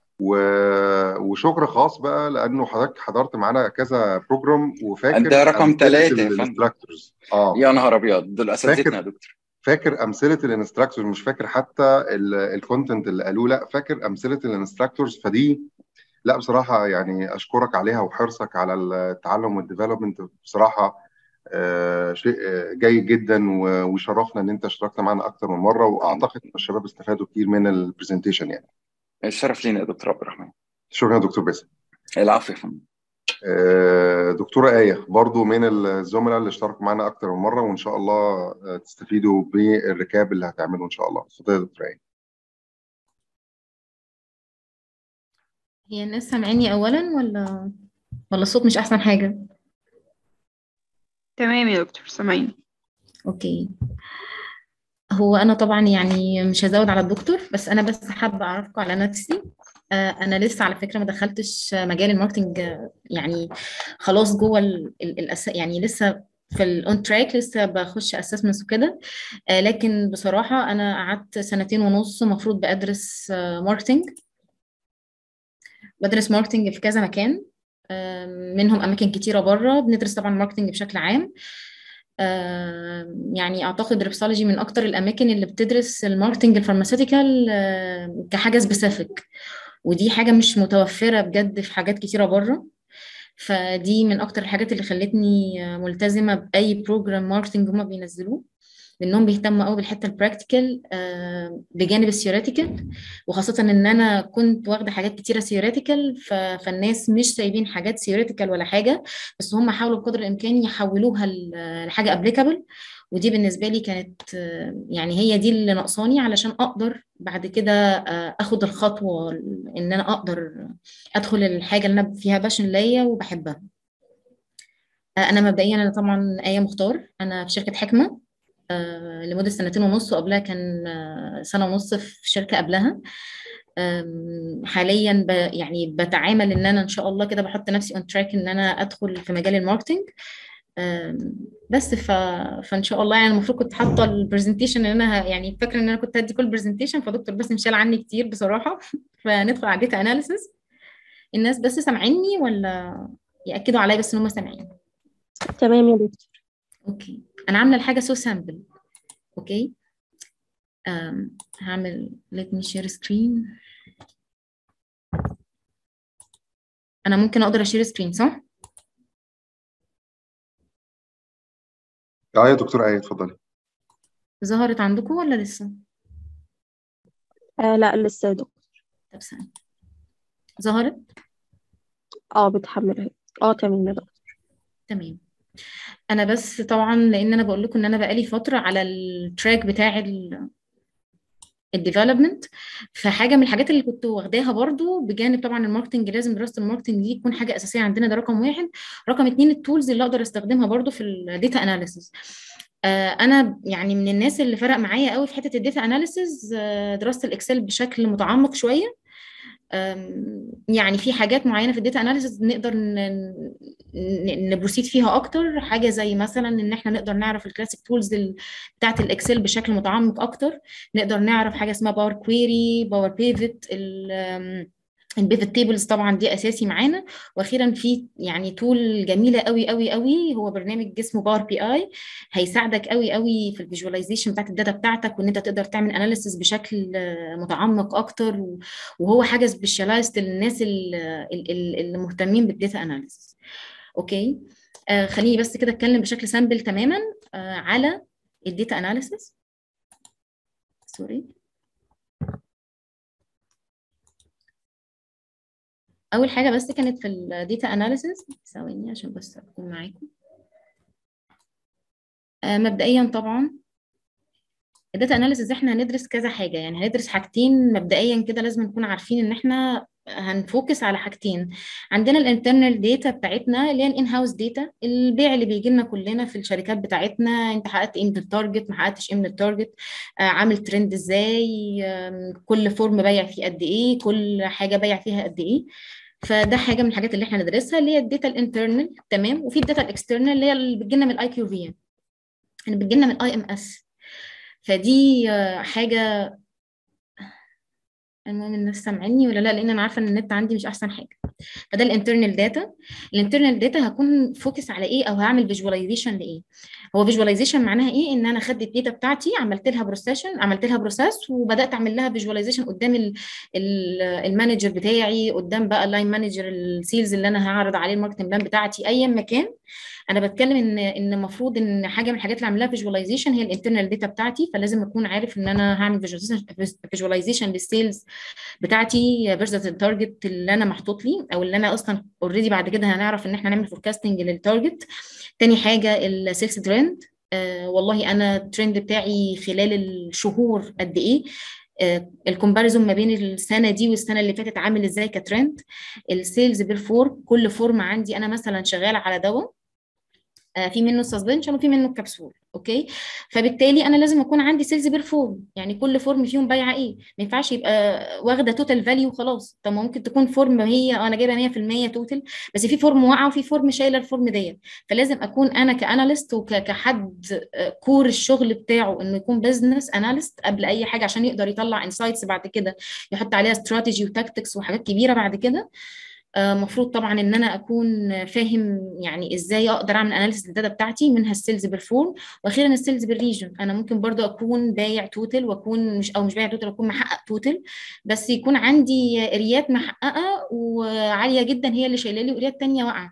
وشكر خاص بقى لانه حضرتك حضرت معانا كذا بروجرام وفاكر ده رقم ثلاثه يا فندم اه يا نهار ابيض دول اساتذتنا يا دكتور فاكر امثله الانستراكتورز مش فاكر حتى الكونتنت اللي قالوه لا فاكر امثله الانستراكتورز فدي لا بصراحه يعني اشكرك عليها وحرصك على التعلم والديفلوبمنت بصراحه آه شيء جيد جدا وشرفنا ان انت اشتركت معنا اكتر من مره واعتقد ان الشباب استفادوا كتير من البرزنتيشن يعني الشرف لينا يا دكتور عبد الرحمن شكرا يا دكتور باسم العفو يا فندم آه دكتوره ايه برضو من الزملاء اللي اشتركوا معنا اكتر من مره وان شاء الله تستفيدوا بالركاب اللي هتعمله ان شاء الله اتفضلي يا دكتوره ايه هي الناس سامعيني اولا ولا ولا الصوت مش احسن حاجه تمام يا دكتور سامعين اوكي هو انا طبعا يعني مش هزود على الدكتور بس انا بس حابه اعرفكم على نفسي انا لسه على فكره ما دخلتش مجال الماركتنج يعني خلاص جوه الأس... يعني لسه في الاون تراك لسه بخش اسسمنتس وكده لكن بصراحه انا قعدت سنتين ونص المفروض بدرس ماركتنج بدرس ماركتنج في كذا مكان منهم اماكن كتيره بره بندرس طبعا ماركتنج بشكل عام يعني اعتقد ريبسولوجي من اكتر الاماكن اللي بتدرس الماركتنج الفارماسيوتيكال كحاجه سبيسيفيك ودي حاجه مش متوفره بجد في حاجات كتيره بره فدي من اكتر الحاجات اللي خلتني ملتزمه باي بروجرام ماركتنج هما بينزلوه لانهم بيهتموا قوي بالحته البراكتيكال بجانب الثيوريتيكال وخاصه ان انا كنت واخده حاجات كتيره ثيوريتيكال فالناس مش سايبين حاجات ثيوريتيكال ولا حاجه بس هم حاولوا بقدر الامكان يحولوها لحاجه ابليكابل ودي بالنسبه لي كانت يعني هي دي اللي ناقصاني علشان اقدر بعد كده اخد الخطوه ان انا اقدر ادخل الحاجه اللي انا فيها باشن ليا وبحبها انا مبدئيا انا طبعا ايه مختار انا في شركه حكمه لمده سنتين ونص وقبلها كان سنه ونص في شركه قبلها حاليا ب يعني بتعامل ان انا ان شاء الله كده بحط نفسي اون تراك ان انا ادخل في مجال الماركتنج بس ف... فان شاء الله يعني المفروض كنت حاطه البرزنتيشن ان انا يعني فاكره ان انا كنت هدي كل برزنتيشن فدكتور بس مشال عني كتير بصراحه فندخل على داتا اناليسيس الناس بس سامعيني ولا ياكدوا عليا بس ان هم سامعين تمام يا دكتور اوكي انا عامله الحاجه سو سامبل اوكي أم. هعمل let me share screen انا ممكن اقدر اشير سكرين صح اه يا دكتور ايه اتفضلي ظهرت عندكم ولا لسه آه لا لسه يا دكتور طب ثانيه ظهرت اه بتحمل اه تمام يا دكتور تمام انا بس طبعا لان انا بقول لكم ان انا بقالي فتره على التراك بتاع الديفلوبمنت فحاجه من الحاجات اللي كنت واخداها برضو بجانب طبعا الماركتنج لازم دراسه الماركتنج دي تكون حاجه اساسيه عندنا ده رقم واحد رقم اتنين التولز اللي اقدر استخدمها برضو في الداتا اناليسيس انا يعني من الناس اللي فرق معايا قوي في حته الداتا اناليسيس دراسه الاكسل بشكل متعمق شويه يعني في حاجات معينه في الداتا اناليسيس نقدر نبروسيد فيها اكتر حاجه زي مثلا ان احنا نقدر نعرف الكلاسيك تولز بتاعت الاكسل بشكل متعمق اكتر نقدر نعرف حاجه اسمها باور كويري باور بيفت البيفت تيبلز طبعا دي اساسي معانا واخيرا في يعني تول جميله قوي قوي قوي هو برنامج اسمه باور بي اي هيساعدك قوي قوي في الفيجواليزيشن بتاعت الداتا بتاعتك وان انت تقدر تعمل اناليسيس بشكل متعمق اكتر وهو حاجه سبيشاليزد للناس اللي مهتمين بالداتا اناليسيس اوكي آه خليني بس كده اتكلم بشكل سامبل تماما آه على الداتا اناليسيس سوري اول حاجه بس كانت في الداتا اناليسيس ثواني عشان بس اكون معاكم آه مبدئيا طبعا الداتا اناليسيس احنا هندرس كذا حاجه يعني هندرس حاجتين مبدئيا كده لازم نكون عارفين ان احنا هنفوكس على حاجتين عندنا الانترنال داتا بتاعتنا اللي هي الان هاوس داتا البيع اللي بيجي لنا كلنا في الشركات بتاعتنا انت حققت ايه من التارجت ما حققتش ايه من التارجت آه عامل ترند ازاي آه كل فورم بايع فيه قد ايه كل حاجه بايع فيها قد ايه فده حاجه من الحاجات اللي احنا ندرسها اللي هي الداتا الانترنال تمام وفي الداتا الاكسترنال اللي هي اللي بتجيلنا من الاي كيو في يعني بتجيلنا من الاي ام اس فدي حاجه المهم الناس سامعيني ولا لا لان انا عارفه ان النت عندي مش احسن حاجه فده الانترنال داتا الانترنال داتا هكون فوكس على ايه او هعمل فيجواليزيشن لايه هو فيجواليزيشن معناها ايه ان انا خدت الداتا بتاعتي عملت لها بروسيشن عملت لها بروسيس وبدات اعمل لها فيجواليزيشن قدام المانجر بتاعي قدام بقى اللاين مانجر السيلز اللي انا هعرض عليه الماركتنج بلان بتاعتي ايا مكان انا بتكلم ان ان المفروض ان حاجه من الحاجات اللي عاملاها فيجواليزيشن هي الانترنال داتا بتاعتي فلازم اكون عارف ان انا هعمل فيجواليزيشن للسيلز بتاعتي فيرسس التارجت اللي انا محطوط لي او اللي انا اصلا اوريدي بعد كده هنعرف ان احنا نعمل فوركاستنج للتارجت تاني حاجه السيلز ترند آه والله انا الترند بتاعي خلال الشهور قد ايه آه الكومباريزون ما بين السنه دي والسنه اللي فاتت عامل ازاي كترند السيلز بالفورم كل فورم عندي انا مثلا شغاله على دواء في منه السسبنشن وفي منه الكبسول اوكي فبالتالي انا لازم اكون عندي سيلز بير فورم يعني كل فورم فيهم بايعه ايه ما ينفعش يبقى واخده توتال فاليو وخلاص طب ممكن تكون فورم هي انا جايبه 100% توتال بس في فورم واقعه وفي فورم شايله الفورم ديت فلازم اكون انا كاناليست وكحد كور الشغل بتاعه انه يكون بزنس اناليست قبل اي حاجه عشان يقدر يطلع انسايتس بعد كده يحط عليها استراتيجي وتاكتكس وحاجات كبيره بعد كده المفروض طبعا ان انا اكون فاهم يعني ازاي اقدر اعمل اناليسيس للداتا بتاعتي منها السيلز بالفورم واخيرا السيلز بالريجن انا ممكن برضو اكون بايع توتال واكون مش او مش بايع توتال اكون محقق توتال بس يكون عندي اريات محققه وعاليه جدا هي اللي شايله لي واريات ثانيه واقعه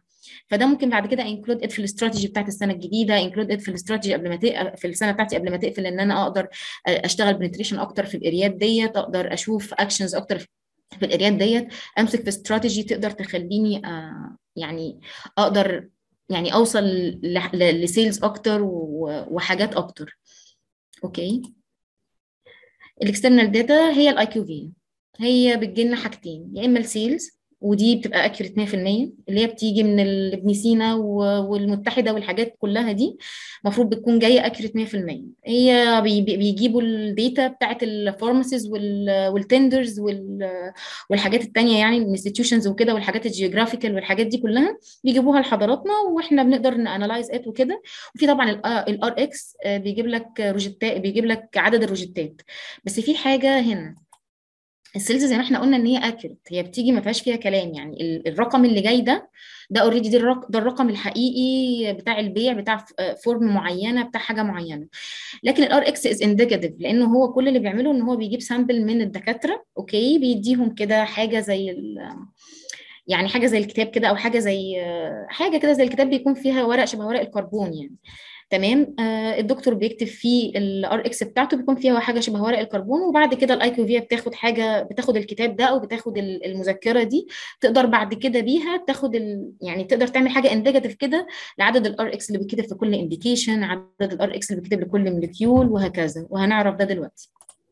فده ممكن بعد كده انكلود ات في الاستراتيجي بتاعت السنه الجديده انكلود ات في الاستراتيجي قبل ما تق... في السنه بتاعتي قبل ما تقفل ان انا اقدر اشتغل بنتريشن اكتر في الاريات ديت اقدر اشوف اكشنز اكتر في الاريات ديت امسك في استراتيجي تقدر تخليني آه يعني اقدر يعني اوصل لسيلز اكتر وحاجات اكتر اوكي الاكسترنال داتا هي الاي كيو في هي بتجي لنا حاجتين يا اما السيلز ودي بتبقى اكيوريت 100% اللي هي بتيجي من ابن سينا والمتحده والحاجات كلها دي المفروض بتكون جايه اكيوريت 100% هي بيجيبوا الداتا بتاعت الفارماسيز والتندرز والحاجات التانية يعني الانستتيوشنز وكده والحاجات الجيوغرافيكال والحاجات دي كلها بيجيبوها لحضراتنا واحنا بنقدر نانلايز ات وكده وفي طبعا الار اكس بيجيب لك روجيتات بيجيب لك عدد الروجيتات بس في حاجه هنا السيلز زي ما احنا قلنا ان هي اكيوريت هي بتيجي ما فيهاش فيها كلام يعني الرقم اللي جاي ده ده اوريدي ده, الرق... ده الرقم الحقيقي بتاع البيع بتاع فورم معينه بتاع حاجه معينه لكن الار اكس از انديكاتيف لانه هو كل اللي بيعمله ان هو بيجيب سامبل من الدكاتره اوكي بيديهم كده حاجه زي ال... يعني حاجه زي الكتاب كده او حاجه زي حاجه كده زي الكتاب بيكون فيها ورق شبه ورق الكربون يعني تمام آه الدكتور بيكتب فيه الار اكس بتاعته بيكون فيها حاجه شبه ورق الكربون وبعد كده الاي كيو في بتاخد حاجه بتاخد الكتاب ده او بتاخد المذكره دي تقدر بعد كده بيها تاخد ال... يعني تقدر تعمل حاجه انديكاتيف كده لعدد الار اكس اللي بيتكتب في كل انديكيشن عدد الار اكس اللي بيتكتب لكل مولكيول وهكذا وهنعرف ده دلوقتي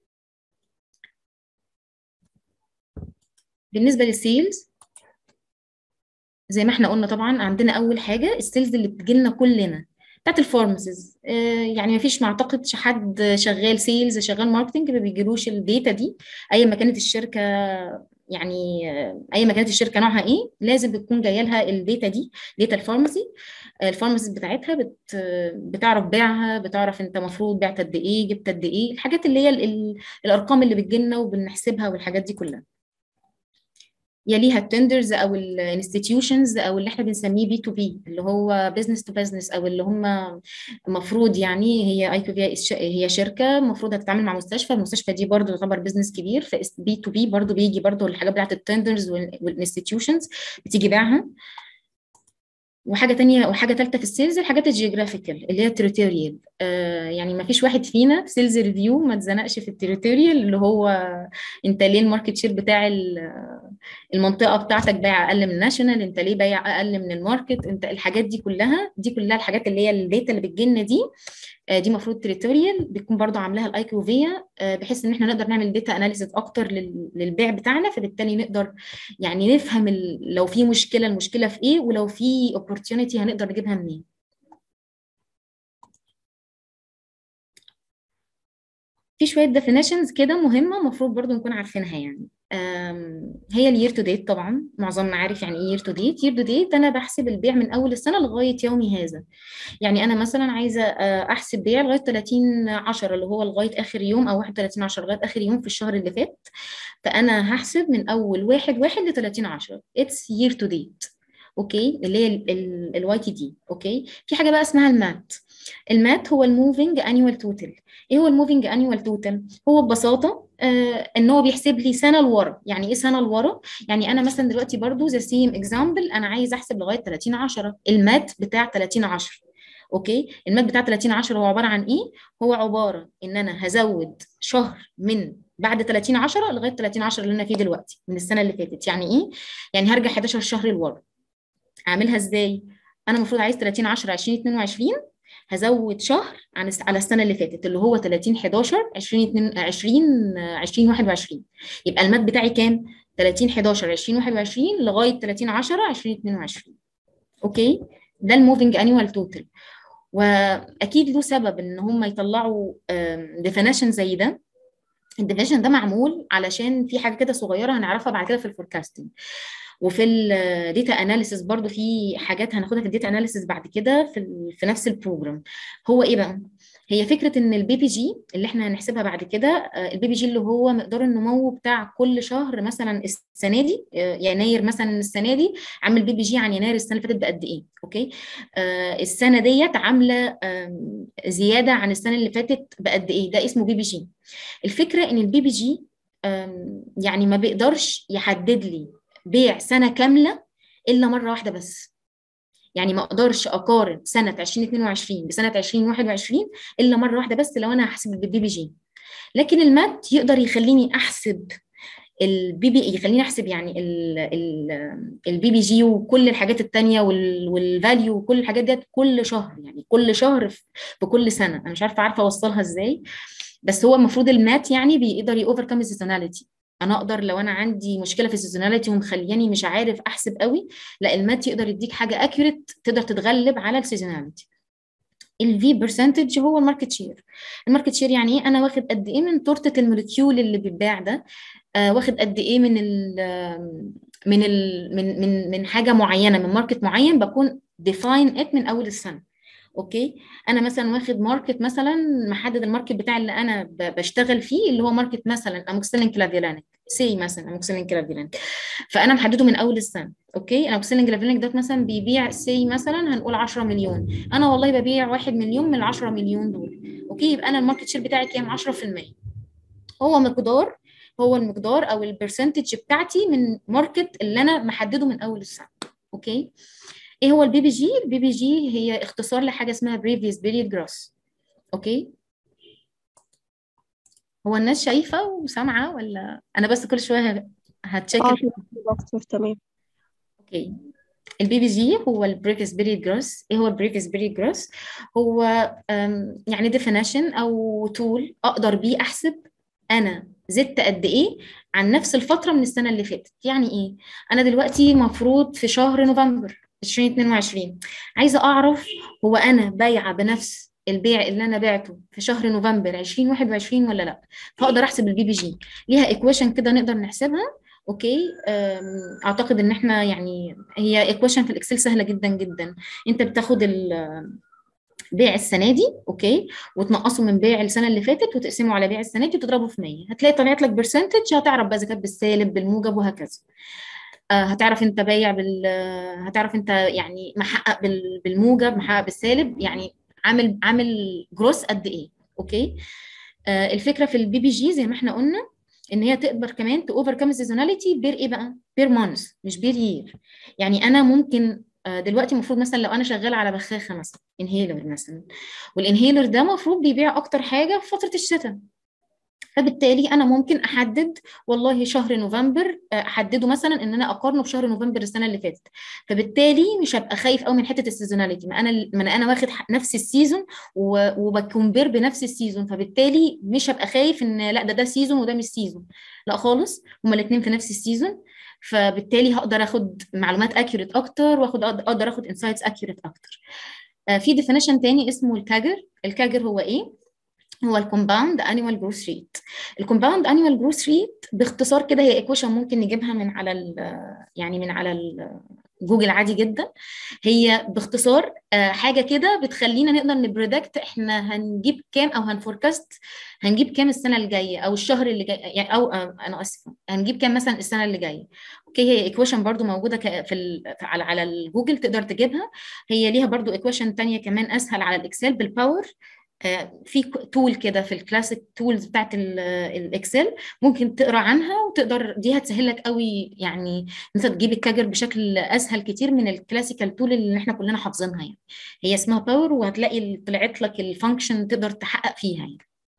بالنسبه للسيلز زي ما احنا قلنا طبعا عندنا اول حاجه السيلز اللي بتجي لنا كلنا بتاعت الفارماسيز يعني ما فيش ما اعتقدش حد شغال سيلز شغال ماركتنج ما بيجيلوش الداتا دي اي ما كانت الشركه يعني اي ما كانت الشركه نوعها ايه لازم بتكون جايه لها الداتا دي داتا الفارماسي الفارماسي بتاعتها بت بتعرف بيعها بتعرف انت المفروض بعت قد ايه جبت قد ايه الحاجات اللي هي ال ال الارقام اللي بتجيلنا وبنحسبها والحاجات دي كلها يليها التندرز او الانستتيوشنز او اللي احنا بنسميه بي تو بي اللي هو بزنس تو بزنس او اللي هم المفروض يعني هي اي كيو في هي شركه المفروض هتتعامل مع مستشفى المستشفى دي برضو تعتبر بزنس كبير فبي تو بي برضو بيجي برضو الحاجات بتاعت التندرز والانستتيوشنز بتيجي بيعها وحاجه تانية وحاجه ثالثه في السيلز الحاجات الجيوغرافيكال اللي هي التريتوريال آه يعني ما فيش واحد فينا في سيلز ريفيو ما اتزنقش في التريتوريال اللي هو انت ليه الماركت شير بتاع المنطقه بتاعتك بايع اقل من الناشونال انت ليه بايع اقل من الماركت انت الحاجات دي كلها دي كلها الحاجات اللي هي الداتا اللي بتجيلنا دي آه دي المفروض تريتوريال بتكون برضو عاملاها الاي كيو فيا آه بحيث ان احنا نقدر نعمل داتا اناليسيس اكتر للبيع بتاعنا فبالتالي نقدر يعني نفهم لو في مشكله المشكله في ايه ولو في opportunity هنقدر نجيبها منين في شويه definitions كده مهمه المفروض برضو نكون عارفينها يعني هي اليير تو ديت طبعا معظمنا عارف يعني ايه يير تو ديت يير تو ديت انا بحسب البيع من اول السنه لغايه يومي هذا يعني انا مثلا عايزه احسب بيع لغايه 30 10 اللي هو لغايه اخر يوم او 31 10 لغايه اخر يوم في الشهر اللي فات فانا هحسب من اول 1 1 ل 30 10 اتس يير تو ديت اوكي اللي هي الواي تي دي اوكي في حاجه بقى اسمها المات المات هو الموفينج انيوال توتال ايه هو الموفينج انيوال توتال هو ببساطه آه ان هو بيحسب لي سنه لورا يعني ايه سنه لورا يعني انا مثلا دلوقتي برضو ذا سيم اكزامبل انا عايز احسب لغايه 30 10 المات بتاع 30 10 اوكي المات بتاع 30 10 هو عباره عن ايه هو عباره ان انا هزود شهر من بعد 30 10 لغايه 30 10 اللي انا فيه دلوقتي من السنه اللي فاتت يعني ايه يعني هرجع 11 شهر لورا اعملها ازاي انا المفروض عايز 30 10 2022 هزود شهر عن على السنه اللي فاتت اللي هو 30 11 20 20 2021 يبقى المات بتاعي كام 30 11 2021 لغايه 30 10 2022 اوكي ده الموفينج انيوال توتال واكيد له سبب ان هم يطلعوا ديفينيشن زي ده الديفينيشن ده معمول علشان في حاجه كده صغيره هنعرفها بعد كده في الفوركاستنج وفي الداتا اناليسيس برضو في حاجات هناخدها في الداتا اناليسيس بعد كده في في نفس البروجرام هو ايه بقى هي فكره ان البي بي جي اللي احنا هنحسبها بعد كده البي بي جي اللي هو مقدار النمو بتاع كل شهر مثلا السنه دي يناير مثلا السنه دي عامل بي بي جي عن يناير السنه اللي فاتت بقد ايه اوكي آه السنه ديت عامله زياده عن السنه اللي فاتت بقد ايه ده اسمه بي بي جي الفكره ان البي بي جي يعني ما بيقدرش يحدد لي بيع سنه كامله الا مره واحده بس يعني ما اقدرش اقارن سنه 2022 بسنه 2021 الا مره واحده بس لو انا هحسب بالبي بي جي لكن المات يقدر يخليني احسب البي بي يخليني احسب يعني البي بي جي وكل الحاجات التانية والفاليو وكل الحاجات ديت كل شهر يعني كل شهر في كل سنه انا مش عارفه عارفه اوصلها ازاي بس هو المفروض المات يعني بيقدر يوفركم السيزوناليتي انا اقدر لو انا عندي مشكله في السيزوناليتي ومخلياني مش عارف احسب قوي لا المات يقدر يديك حاجه اكيوريت تقدر تتغلب على السيزوناليتي الفي برسنتج هو الماركت شير الماركت شير يعني ايه انا واخد قد ايه من تورته الموليكيول اللي بيتباع ده آه واخد قد ايه من ال من ال من من من حاجه معينه من ماركت معين بكون ديفاين ات من اول السنه اوكي انا مثلا واخد ماركت مثلا محدد الماركت بتاعي اللي انا بشتغل فيه اللي هو ماركت مثلا اموكسيلين كلافيلانيك سي مثلا اموكسيلين كلافيلانيك فانا محدده من اول السنه اوكي اموكسيلين كلافيلانيك ده مثلا بيبيع سي مثلا هنقول 10 مليون انا والله ببيع 1 مليون من ال 10 مليون دول اوكي يبقى انا الماركت شير بتاعي كام 10% هو مقدار هو المقدار او البرسنتج بتاعتي من ماركت اللي انا محدده من اول السنه اوكي ايه هو البي بي جي البي بي جي هي اختصار لحاجه اسمها previous period gross اوكي هو الناس شايفه وسامعه ولا انا بس كل شويه هتشيك اه دكتور تمام اوكي البي بي جي هو البريفيس بيريد جروس ايه هو البريفيس بيريد جروس هو يعني ديفينيشن او تول اقدر بيه احسب انا زدت قد ايه عن نفس الفتره من السنه اللي فاتت يعني ايه انا دلوقتي مفروض في شهر نوفمبر 2022 عايزه اعرف هو انا بايعه بنفس البيع اللي انا بعته في شهر نوفمبر 2021 ولا لا فاقدر احسب البي بي جي ليها ايكويشن كده نقدر نحسبها اوكي اعتقد ان احنا يعني هي ايكويشن في الاكسل سهله جدا جدا انت بتاخد بيع السنه دي اوكي وتنقصه من بيع السنه اللي فاتت وتقسمه على بيع السنه دي وتضربه في 100 هتلاقي طلعت لك برسنتج هتعرف بقى اذا كانت بالسالب بالموجب وهكذا هتعرف انت بايع بال هتعرف انت يعني محقق بال... بالموجب محقق بالسالب يعني عامل عامل جروس قد ايه اوكي آه الفكره في البي بي جي زي ما احنا قلنا ان هي تقدر كمان تاوفركم السيزوناليتي بير ايه بقى بير مانث مش بير يير يعني انا ممكن آه دلوقتي المفروض مثلا لو انا شغاله على بخاخه مثلا انهيلر مثلا والانهيلر ده المفروض بيبيع اكتر حاجه في فتره الشتاء فبالتالي انا ممكن احدد والله شهر نوفمبر احدده مثلا ان انا اقارنه بشهر نوفمبر السنه اللي فاتت فبالتالي مش هبقى خايف قوي من حته السيزوناليتي ما انا ما انا واخد نفس السيزون وبكمبير بنفس السيزون فبالتالي مش هبقى خايف ان لا ده ده سيزون وده مش سيزون لا خالص هما الاثنين في نفس السيزون فبالتالي هقدر اخد معلومات اكيوريت اكتر واخد اقدر اخد انسايتس اكيوريت اكتر في ديفينيشن تاني اسمه الكاجر الكاجر هو ايه هو الكومباوند انيوال جروث ريت الكومباوند انيوال جروث ريت باختصار كده هي ايكويشن ممكن نجيبها من على ال يعني من على ال جوجل عادي جدا هي باختصار حاجه كده بتخلينا نقدر نبريدكت احنا هنجيب كام او هنفوركاست هنجيب كام السنه الجايه او الشهر اللي جاي يعني او انا اسفه هنجيب كام مثلا السنه اللي جايه اوكي هي ايكويشن برضو موجوده في ال على على الجوجل تقدر تجيبها هي ليها برضو ايكويشن ثانيه كمان اسهل على الاكسل بالباور في تول كده في الكلاسيك تولز بتاعت الاكسل ممكن تقرا عنها وتقدر دي هتسهل لك قوي يعني انت تجيب الكاجر بشكل اسهل كتير من الكلاسيكال تول اللي احنا كلنا حافظينها يعني هي اسمها باور وهتلاقي طلعت لك الفانكشن تقدر تحقق فيها يعني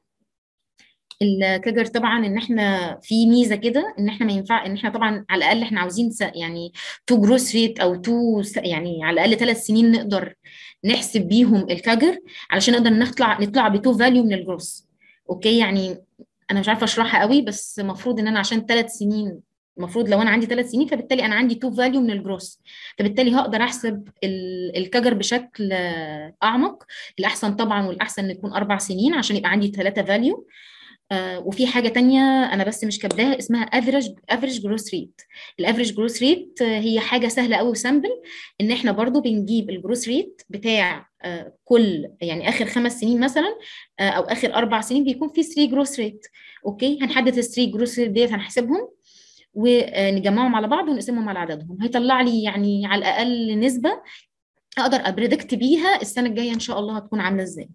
الكاجر طبعا ان احنا في ميزه كده ان احنا ما ينفع ان احنا طبعا على الاقل احنا عاوزين يعني تو جروس ريت او تو يعني على الاقل ثلاث سنين نقدر نحسب بيهم الكاجر علشان نقدر نطلع نطلع بتو فاليو من الجروس اوكي يعني انا مش عارفه اشرحها قوي بس المفروض ان انا عشان ثلاث سنين المفروض لو انا عندي ثلاث سنين فبالتالي انا عندي تو فاليو من الجروس فبالتالي هقدر احسب الكاجر بشكل اعمق الاحسن طبعا والاحسن يكون اربع سنين عشان يبقى عندي ثلاثه فاليو آه وفي حاجه تانية انا بس مش كاتباها اسمها افريج افريج جروث ريت الافريج جروث ريت هي حاجه سهله قوي وسامبل ان احنا برضو بنجيب الجروث ريت بتاع آه كل يعني اخر خمس سنين مثلا آه او اخر اربع سنين بيكون في 3 جروث ريت اوكي هنحدد ال 3 جروث ريت ديت هنحسبهم ونجمعهم على بعض ونقسمهم على عددهم هيطلع لي يعني على الاقل نسبه اقدر ابريدكت بيها السنه الجايه ان شاء الله هتكون عامله ازاي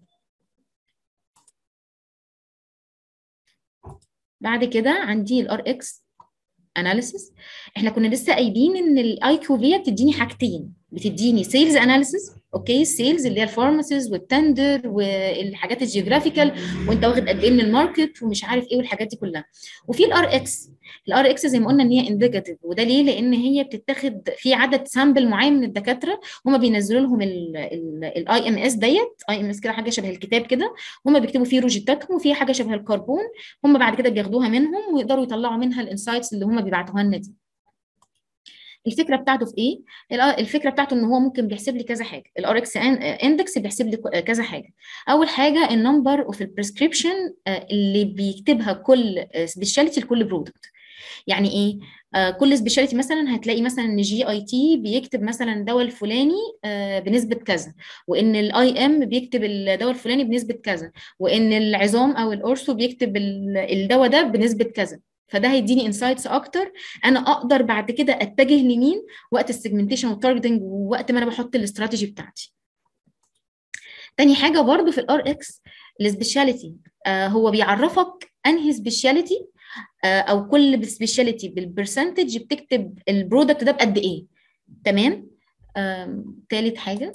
بعد كده عندي الار اكس اناليسيس احنا كنا لسه قايلين ان الاي كيو في بتديني حاجتين بتديني سيلز اناليسيس اوكي السيلز اللي هي الفارماسيز والتندر والحاجات الجيوغرافيكال وانت واخد قد ايه من الماركت ومش عارف ايه والحاجات دي كلها وفي الار اكس الار اكس زي ما قلنا ان هي انديكاتيف وده ليه لان هي بتتاخد في عدد سامبل معين من الدكاتره هم بينزلوا لهم الاي ام اس ديت اي ام اس كده حاجه شبه الكتاب كده هم بيكتبوا فيه روجيتاتهم وفي حاجه شبه الكربون هم بعد كده بياخدوها منهم ويقدروا يطلعوا منها الانسايتس اللي هم بيبعتوها لنا دي الفكره بتاعته في ايه الفكره بتاعته ان هو ممكن بيحسب لي كذا حاجه الار اكس اندكس بيحسب لي كذا حاجه اول حاجه النمبر اوف البريسكريبشن اللي بيكتبها كل سبيشاليتي لكل برودكت يعني ايه آه كل سبيشاليتي مثلا هتلاقي مثلا ان جي اي تي بيكتب مثلا الدواء الفلاني آه بنسبه كذا وان الاي ام بيكتب الدواء الفلاني بنسبه كذا وان العظام او الاورثو بيكتب الدواء ده بنسبه كذا فده هيديني انسايتس اكتر انا اقدر بعد كده اتجه لمين وقت السيجمنتيشن والتارجتنج ووقت ما انا بحط الاستراتيجي بتاعتي تاني حاجه برضو في الار اكس السبيشاليتي آه هو بيعرفك انهي سبيشاليتي آه او كل سبيشاليتي بالبرسنتج بتكتب البرودكت ده بقد ايه تمام آه تالت حاجه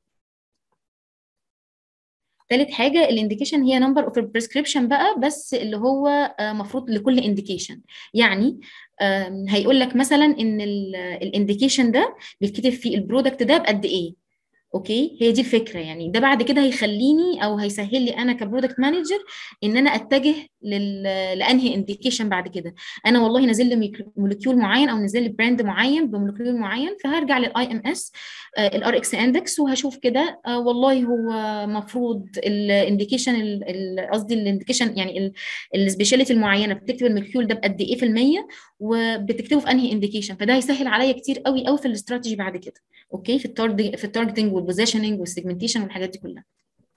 تالت حاجه الانديكيشن هي نمبر اوف البريسكريبشن بقى بس اللي هو مفروض لكل انديكيشن يعني هيقول لك مثلا ان الانديكيشن ده بيتكتب فيه البرودكت ده بقد ايه اوكي هي دي الفكره يعني ده بعد كده هيخليني او هيسهل لي انا كبرودكت مانجر ان انا اتجه لل... لانهي انديكيشن بعد كده انا والله نازل لي مولكيول معين او نازل لي براند معين بمولكيول معين فهرجع للاي ام اس الار اكس اندكس وهشوف كده آه والله هو مفروض الانديكيشن قصدي الانديكيشن يعني السبيشاليتي المعينه بتكتب المولكيول ده بقد ايه في الميه وبتكتبه في انهي انديكيشن فده هيسهل عليا كتير قوي قوي في الاستراتيجي بعد كده اوكي في التارجت في التارجتنج والبوزيشننج والسيجمنتيشن والحاجات دي كلها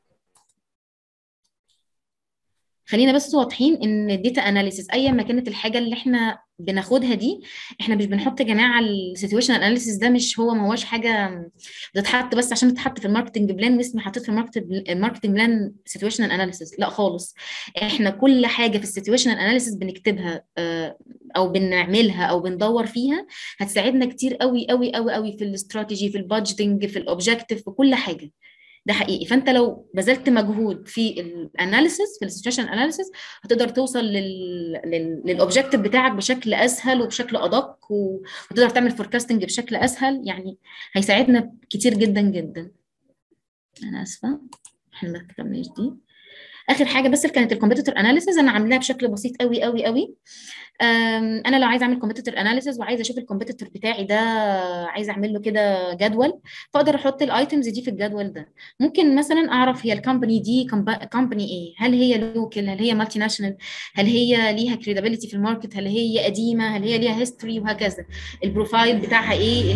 خلينا بس واضحين ان الداتا اناليسيس ايا ما كانت الحاجه اللي احنا بناخدها دي احنا مش بنحط يا جماعه السيتويشن اناليسيس ده مش هو ما هوش حاجه بتتحط بس عشان تتحط في الماركتنج بلان واسمي حطيت في الماركتنج بلان سيتويشن اناليسيس لا خالص احنا كل حاجه في السيتويشن اناليسيس بنكتبها او بنعملها او بندور فيها هتساعدنا كتير قوي قوي قوي قوي في الاستراتيجي في البادجيتنج في الاوبجكتيف في كل حاجه ده حقيقي فانت لو بذلت مجهود في الاناليسيس في السيتويشن اناليسيس هتقدر توصل لل... لل... للاوبجكتيف بتاعك بشكل اسهل وبشكل ادق و... وتقدر تعمل فوركاستنج بشكل اسهل يعني هيساعدنا كتير جدا جدا انا اسفه احنا ما كتبناش دي اخر حاجه بس كانت الكومبيتيتور اناليسيز انا عاملاها بشكل بسيط قوي قوي قوي انا لو عايزه اعمل كومبيتيتور اناليسيز وعايزه اشوف الكومبيتيتور بتاعي ده عايزه اعمل له كده جدول فاقدر احط الايتمز دي في الجدول ده ممكن مثلا اعرف هي الكومباني دي كومباني ايه هل هي لوكال هل هي مالتي ناشونال هل هي ليها كريديبيليتي في الماركت هل هي قديمه هل هي ليها هيستوري وهكذا البروفايل بتاعها ايه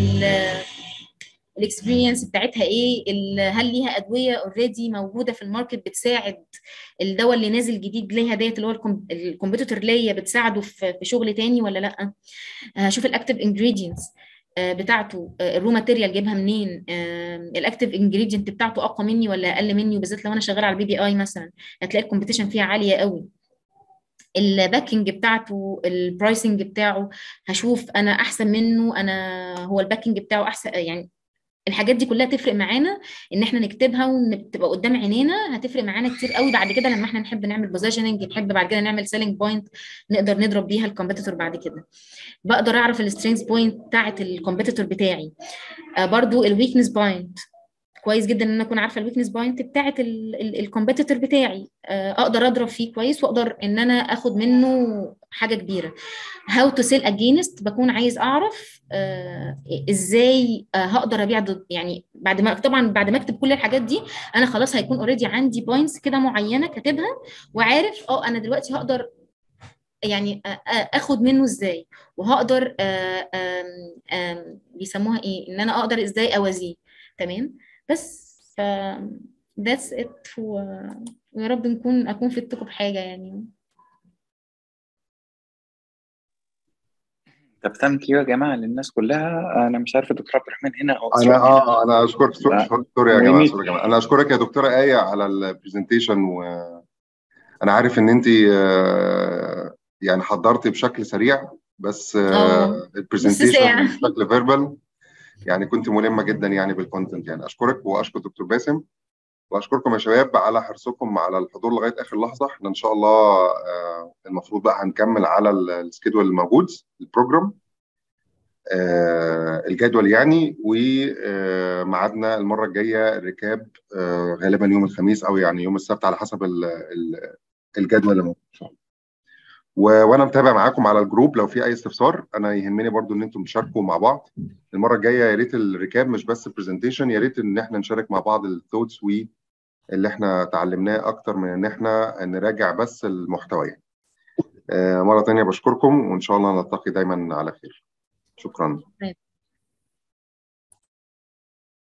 الاكسبيرينس بتاعتها ايه هل ليها ادويه اوريدي موجوده في الماركت بتساعد الدواء اللي نازل جديد ليها ديت اللي هو الكمبيوتر ليا بتساعده في شغل تاني ولا لا هشوف الاكتيف انجريدينتس بتاعته الرو ماتيريال جايبها منين الاكتيف انجريدينت بتاعته اقوى مني ولا اقل مني وبالذات لو انا شغاله على البي بي اي مثلا هتلاقي الكومبيتيشن فيها عاليه قوي الباكينج بتاعته البرايسنج بتاعه هشوف انا احسن منه انا هو الباكينج بتاعه احسن يعني الحاجات دي كلها تفرق معانا ان احنا نكتبها وتبقى قدام عينينا هتفرق معانا كتير قوي بعد كده لما احنا نحب نعمل بوزيشننج نحب بعد كده نعمل سيلينج بوينت نقدر نضرب بيها الكومبيتيتور بعد كده بقدر اعرف السترينث بوينت بتاعه الكومبيتيتور بتاعي آه برضو الويكنس بوينت كويس جدا ان انا اكون عارفه الويكنس بوينت بتاعه الكومبيتيتور بتاعي اقدر اضرب فيه كويس واقدر ان انا اخد منه حاجه كبيره هاو تو سيل اجينست بكون عايز اعرف آه ازاي آه هقدر ابيع ضد يعني بعد ما طبعا بعد ما اكتب كل الحاجات دي انا خلاص هيكون اوريدي عندي بوينتس كده معينه كاتبها وعارف اه انا دلوقتي هقدر يعني اخد منه ازاي وهقدر آه آم آم بيسموها ايه ان انا اقدر ازاي اوازيه تمام بس ف that's it و... ويا رب نكون اكون فدتكم بحاجه يعني طب ثانك يو يا جماعه للناس كلها انا مش عارف الدكتور عبد الرحمن هنا او انا اه انا اشكرك سوري يا جماعه سوري يا جماعه انا اشكرك يا دكتوره ايه على البرزنتيشن وانا عارف ان انت يعني حضرتي بشكل سريع بس البرزنتيشن بشكل فيربال يعني كنت ملمه جدا يعني بالكونتنت يعني اشكرك واشكر دكتور باسم واشكركم يا شباب على حرصكم على الحضور لغايه اخر لحظه احنا ان شاء الله آه، المفروض بقى هنكمل على ال- السكيدول الموجود البروجرام آه، الجدول يعني وميعادنا المره الجايه الركاب آه، غالبا يوم الخميس او يعني يوم السبت على حسب ال- ال- الجدول اللي موجود ان شاء الله و- وانا متابع معاكم على الجروب لو في اي استفسار انا يهمني برضو ان انتم تشاركوا مع بعض المره الجايه يا ريت الركاب مش بس برزنتيشن يا ريت ان احنا نشارك مع بعض الثوتس واللي احنا اتعلمناه اكتر من ان احنا نراجع بس المحتوى يعني. آه، مره تانية بشكركم وان شاء الله نلتقي دايما على خير شكرا